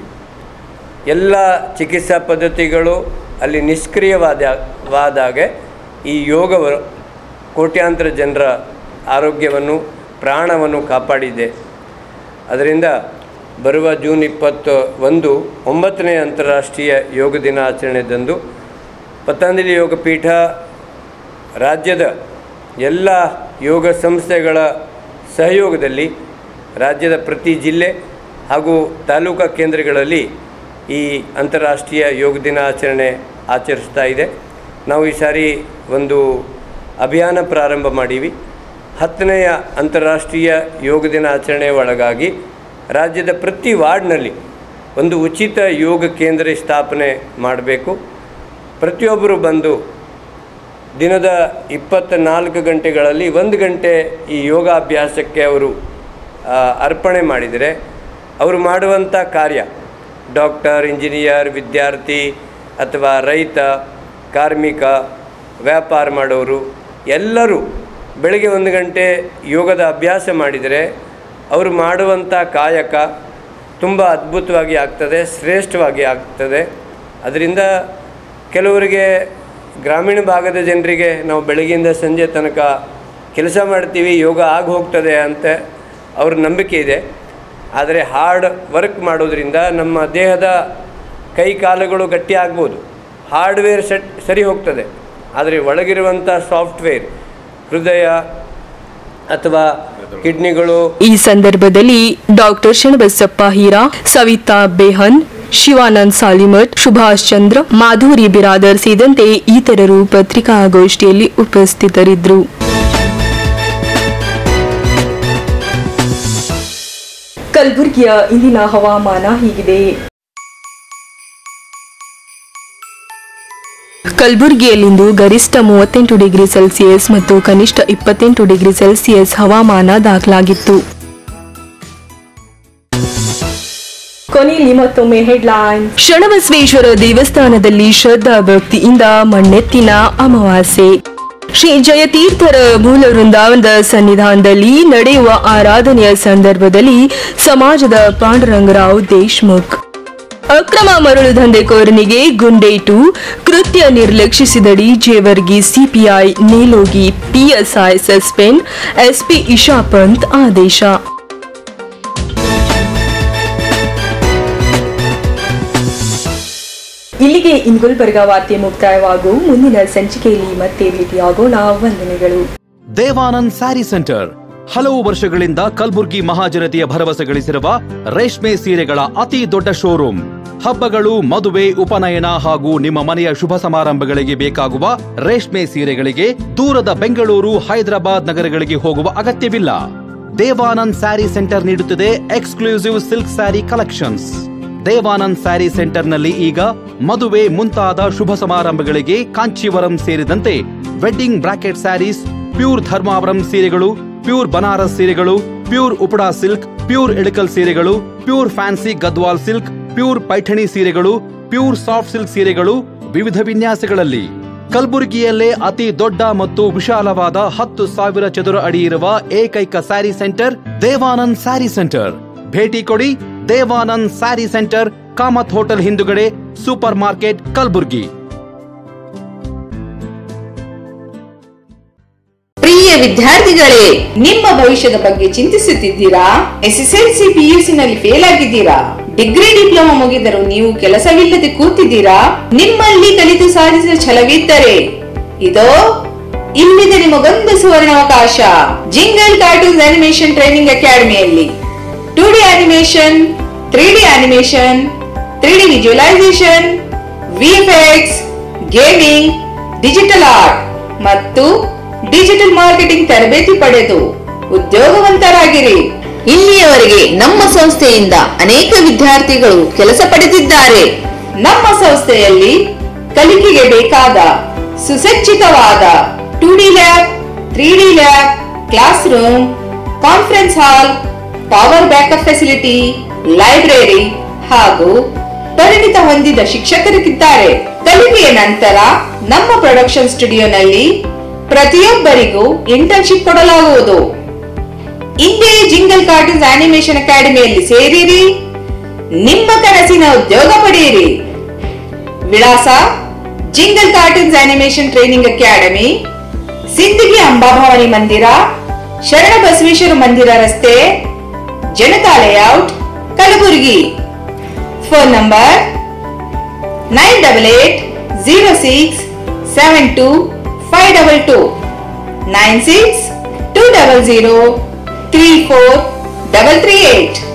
ಎಲ್ಲ ಚಿಕಿತ್ಸಾ ಪದ್ಧತಿಗಳು ಅಲ್ಲಿ ನಿಷ್ಕ್ರಿಯವಾದ ವಾದಾಗೆ ಈ ಯೋಗವ ಕೋಟ್ಯಾಂತರ ಜನರ ಆರೋಗ್ಯವನ್ನು ಪ್ರಾಣವನ್ನು ಕಾಪಾಡಿದೆ ಅದರಿಂದ ಬರುವ ಜೂನ್ ಇಪ್ಪತ್ತ ಒಂದು ಒಂಬತ್ತನೇ ಅಂತಾರಾಷ್ಟ್ರೀಯ ಯೋಗ ದಿನಾಚರಣೆದಂದು ಪತಂಜಲಿ ಯೋಗ ಪೀಠ ರಾಜ್ಯದ ಎಲ್ಲ ಯೋಗ ಸಂಸ್ಥೆಗಳ ಸಹಯೋಗದಲ್ಲಿ ರಾಜ್ಯದ ಪ್ರತಿ ಜಿಲ್ಲೆ ಹಾಗೂ ತಾಲೂಕಾ ಕೇಂದ್ರಗಳಲ್ಲಿ ಈ ಅಂತಾರಾಷ್ಟ್ರೀಯ ಯೋಗ ದಿನಾಚರಣೆ ಆಚರಿಸ್ತಾ ಇದೆ ನಾವು ಈ ಸಾರಿ ಒಂದು ಅಭಿಯಾನ ಪ್ರಾರಂಭ ಮಾಡೀವಿ ಹತ್ತನೆಯ ಅಂತಾರಾಷ್ಟ್ರೀಯ ಯೋಗ ದಿನಾಚರಣೆ ಒಳಗಾಗಿ ರಾಜ್ಯದ ಪ್ರತಿ ವಾರ್ಡ್ನಲ್ಲಿ ಒಂದು ಉಚಿತ ಯೋಗ ಕೇಂದ್ರ ಸ್ಥಾಪನೆ ಮಾಡಬೇಕು ಪ್ರತಿಯೊಬ್ಬರು ಬಂದು ದಿನದ ಇಪ್ಪತ್ತ ನಾಲ್ಕು ಗಂಟೆಗಳಲ್ಲಿ ಒಂದು ಗಂಟೆ ಈ ಯೋಗಾಭ್ಯಾಸಕ್ಕೆ ಅವರು ಆ, ಅರ್ಪಣೆ ಮಾಡಿದರೆ ಅವರು ಮಾಡುವಂಥ ಕಾರ್ಯ ಡಾಕ್ಟರ್ ಇಂಜಿನಿಯರ್ ವಿದ್ಯಾರ್ಥಿ ಅಥವಾ ರೈತ ಕಾರ್ಮಿಕ ವ್ಯಾಪಾರ ಮಾಡೋರು ಎಲ್ಲರೂ ಬೆಳಗ್ಗೆ ಒಂದು ಗಂಟೆ ಯೋಗದ ಅಭ್ಯಾಸ ಮಾಡಿದರೆ ಅವರು ಮಾಡುವಂಥ ಕಾಯಕ ತುಂಬ ಅದ್ಭುತವಾಗಿ ಆಗ್ತದೆ ಶ್ರೇಷ್ಠವಾಗಿ ಆಗ್ತದೆ ಅದರಿಂದ ಕೆಲವರಿಗೆ ಗ್ರಾಮೀಣ ಭಾಗದ ಜನರಿಗೆ ನಾವು ಬೆಳಗ್ಗೆಯಿಂದ ಸಂಜೆ ತನಕ ಕೆಲಸ ಮಾಡ್ತೀವಿ ಯೋಗ ಆಗಿ ಹೋಗ್ತದೆ ಅಂತ ಅವ್ರ ನಂಬಿಕೆ ಇದೆ ಆದರೆ ಹಾರ್ಡ್ ವರ್ಕ್ ಮಾಡೋದ್ರಿಂದ ನಮ್ಮ ದೇಹದ ಕೈ ಕಾಲುಗಳು ಗಟ್ಟಿ ಆಗ್ಬೋದು ಹಾರ್ಡ್ವೇರ್ ಸೆಟ್ ಸರಿ ಹೋಗ್ತದೆ ಆದರೆ ಒಳಗಿರುವಂಥ ಸಾಫ್ಟ್ವೇರ್ ಹೃದಯ ಅಥವಾ ಕಿಡ್ನಿಗಳು ಈ ಸಂದರ್ಭದಲ್ಲಿ ಡಾಕ್ಟರ್ ಶರಣಬಸಪ್ಪ ಹೀರಾ ಸವಿತಾ ಬೇಹನ್ ಶಿವಾನಂದ್ ಸಾಲಿಮಠ್ ಸುಭಾಷ್ ಚಂದ್ರ ಮಾಧುರಿ ಬಿರಾದರ್ ಸೇರಿದಂತೆ ಇತರರು ಪತ್ರಿಕಾಗೋಷ್ಠಿಯಲ್ಲಿ ಉಪಸ್ಥಿತರಿದ್ದರು ಕಲಬುರಗಿಯ ಇಂದಿನ ಹವಾಮಾನ ಹೀಗಿದೆ ಕಲಬುರಗಿಯಲ್ಲಿಂದು ಗರಿಷ್ಠ ಮೂವತ್ತೆಂಟು ಡಿಗ್ರಿ ಸೆಲ್ಸಿಯಸ್ ಮತ್ತು ಕನಿಷ್ಠ ಇಪ್ಪತ್ತೆಂಟು ಡಿಗ್ರಿ ಸೆಲ್ಸಿಯಸ್ ಹವಾಮಾನ ದಾಖಲಾಗಿತ್ತು ಕೊನೆಯಲ್ಲಿ ಮತ್ತೊಮ್ಮೆ ಹೆಡ್ಲೈನ್ ಶರಣಬಸವೇಶ್ವರ ದೇವಸ್ಥಾನದಲ್ಲಿ ಶ್ರದ್ಧಾ ಭಕ್ತಿಯಿಂದ ಮಣ್ಣೆತ್ತಿನ ಅಮಾವಾಸ್ಯೆ ಶ್ರೀ ಜಯತೀರ್ಥರ ಮೂಲ ವೃಂದಾವನದ ಸನ್ನಿಧಾನದಲ್ಲಿ ನಡೆಯುವ ಆರಾಧನೆಯ ಸಂದರ್ಭದಲ್ಲಿ ಸಮಾಜದ ಪಾಂಡುರಂಗರಾವ್ ದೇಶ್ಮುಖ್ ಅಕ್ರಮ ಮರಳು ದಂಧೆಕೋರನಿಗೆ ಗುಂಡೇಟು ಕೃತ್ಯ ನಿರ್ಲಕ್ಷಿಸಿದಡಿ Jevargi CPI Nelogi PSI suspend SP Isha Pant ಆದೇಶ ಇಲ್ಲಿಗೆ ಇನ್ ಗುಲ್ಬರ್ಗ ವಾರ್ತೆ ಮುಕ್ತಾಯವಾಗುವ ಮುಂದಿನ ಸಂಚಿಕೆಯಲ್ಲಿ ಮತ್ತೆ ಭೇಟಿಯಾಗೋಣ ವಂದನೆಗಳು ದೇವಾನಂದ್ ಸ್ಯಾರಿ ಸೆಂಟರ್ ಹಲವು ವರ್ಷಗಳಿಂದ ಕಲ್ಬುರ್ಗಿ ಮಹಾಜನತೆಯ ಭರವಸೆ ಗಳಿಸಿರುವ ರೇಷ್ಮೆ ಸೀರೆಗಳ ಅತಿ ದೊಡ್ಡ ಶೋರೂಮ್ ಹಬ್ಬಗಳು ಮದುವೆ ಉಪನಯನ ಹಾಗೂ ನಿಮ್ಮ ಮನೆಯ ಶುಭ ಸಮಾರಂಭಗಳಿಗೆ ಬೇಕಾಗುವ ರೇಷ್ಮೆ ಸೀರೆಗಳಿಗೆ ದೂರದ ಬೆಂಗಳೂರು ಹೈದರಾಬಾದ್ ನಗರಗಳಿಗೆ ಹೋಗುವ ಅಗತ್ಯವಿಲ್ಲ ದೇವಾನಂದ್ ಸ್ಯಾರಿ ಸೆಂಟರ್ ನೀಡುತ್ತಿದೆ exclusive silk sari collections Devanand sari ಸೆಂಟರ್ನಲ್ಲಿ ಈಗ ಮದುವೆ ಮುಂತಾದ ಶುಭ ಸಮಾರಂಭಗಳಿಗೆ ಕಾಂಚೀವರಂ ಸೇರಿದಂತೆ wedding brocade saris pure Dharmavaram ಸೀರೆಗಳು ಪ್ಯೂರ್ ಬನಾರಸ್ ಸೀರೆಗಳು pure Uppada silk pure Ilkal ಸೀರೆಗಳು pure fancy Gadwal silk pure Paithani ಸೀರೆಗಳು ಪ್ಯೂರ್ ಸಾಫ್ಟ್ ಸಿಲ್ಕ್ ಸೀರೆಗಳು ವಿವಿಧ ವಿನ್ಯಾಸಗಳಲ್ಲಿ ಕಲಬುರಗಿಯಲ್ಲೇ ಅತಿ ದೊಡ್ಡ ಮತ್ತು ವಿಶಾಲವಾದ ಹತ್ತು ಸಾವಿರ ಚದುರ ಅಡಿ ಇರುವ ಏಕೈಕ ಸ್ಯಾರಿ ಸೆಂಟರ್ ದೇವಾನಂದ್ ಸ್ಯಾರಿ ಸೆಂಟರ್ ಭೇಟಿ ಕೊಡಿ ದೇವಾನಂದ್ ಸ್ಯಾರಿ ಸೆಂಟರ್ ಕಾಮತ್ ಹೋಟೆಲ್ ಹಿಂದುಗಡೆ ಸೂಪರ್ ಮಾರ್ಕೆಟ್ ಕಲಬುರ್ಗಿ ಪ್ರಿಯ ವಿದ್ಯಾರ್ಥಿಗಳೇ ನಿಮ್ಮ ಭವಿಷ್ಯದ ಬಗ್ಗೆ ಚಿಂತಿಸುತ್ತಿದ್ದೀರಾ ಎಸ್ಎಸ್ಎಲ್ಸಿ ಪಿಯುಸಿ ನಲ್ಲಿ ಫೇಲ್ ಆಗಿದ್ದೀರಾ ಡಿಗ್ರಿ ಡಿಪ್ಲೊಮಾ ಮುಗಿದರೂ ನೀವು ಕೆಲಸವಿಲ್ಲದೆ ಕೂತಿದ್ದೀರಾ ನಿಮ್ಮಲ್ಲಿ ಕಲಿತು ಸಾಧಿಸುವ ಛಲವಿದ್ದರೆ ಇದೋ ಇಲ್ಲಿದೆ ನಿಮಗೊಂದು ಸುವರ್ಣಾವಕಾಶ ಜಿಂಗಲ್ ಕಾರ್ಟೂನ್ಸ್ ಅನಿಮೇಷನ್ ಟ್ರೈನಿಂಗ್ ಅಕಾಡೆಮಿಯಲ್ಲಿ two D animation three D animation three D visualisation VFX gaming digital art ಮತ್ತು ಡಿಜಿಟಲ್ ಮಾರ್ಕೆಟಿಂಗ್ ತರಬೇತಿ ಪಡೆದು ಉದ್ಯೋಗವಂತರಾಗಿರಿ ಇಲ್ಲಿಯವರೆಗೆ ನಮ್ಮ ಸಂಸ್ಥೆಯಿಂದ ಅನೇಕ ವಿದ್ಯಾರ್ಥಿಗಳು ಕೆಲಸ ಪಡೆದಿದ್ದಾರೆ ನಮ್ಮ ಸಂಸ್ಥೆಯಲ್ಲಿ ಕಲಿಕೆಗೆ ಬೇಕಾದ ಸುಸಜ್ಜಿತವಾದ two D lab three D lab class room conference hall power backup facility library ಹಾಗೂ ಪರಿಣಿತ ಹೊಂದಿದ ಶಿಕ್ಷಕರಿಗಿದ್ದಾರೆ ಕಲಿಕೆಯ ನಂತರ ನಮ್ಮ ಪ್ರೊಡಕ್ಷನ್ ಸ್ಟುಡಿಯೋನಲ್ಲಿ ಪ್ರತಿಯೊಬ್ಬರಿಗೂ ಇಂಟರ್ನ್ಶಿಪ್ ಕೊಡಲಾಗುವುದು ಇಂದೇ ಜಿಂಗಲ್ ಕಾರ್ಟೂನ್ಸ್ ಅನಿಮೇಷನ್ ಅಕಾಡೆಮಿಯಲ್ಲಿ ಸೇರಿರಿ ನಿಮ್ಮ ಕನಸಿನ ಉದ್ಯೋಗ ಪಡೆಯಿರಿ ವಿಳಾಸ jingle cartoons animation training academy Sindagi Ambabhavani ಮಂದಿರ ಶರಣ ಬಸವೇಶ್ವರ ಮಂದಿರ ರಸ್ತೆ Janata layout Kalaburagi phone number nine double eight zero six seven two five double two nine six two double zero three four double three eight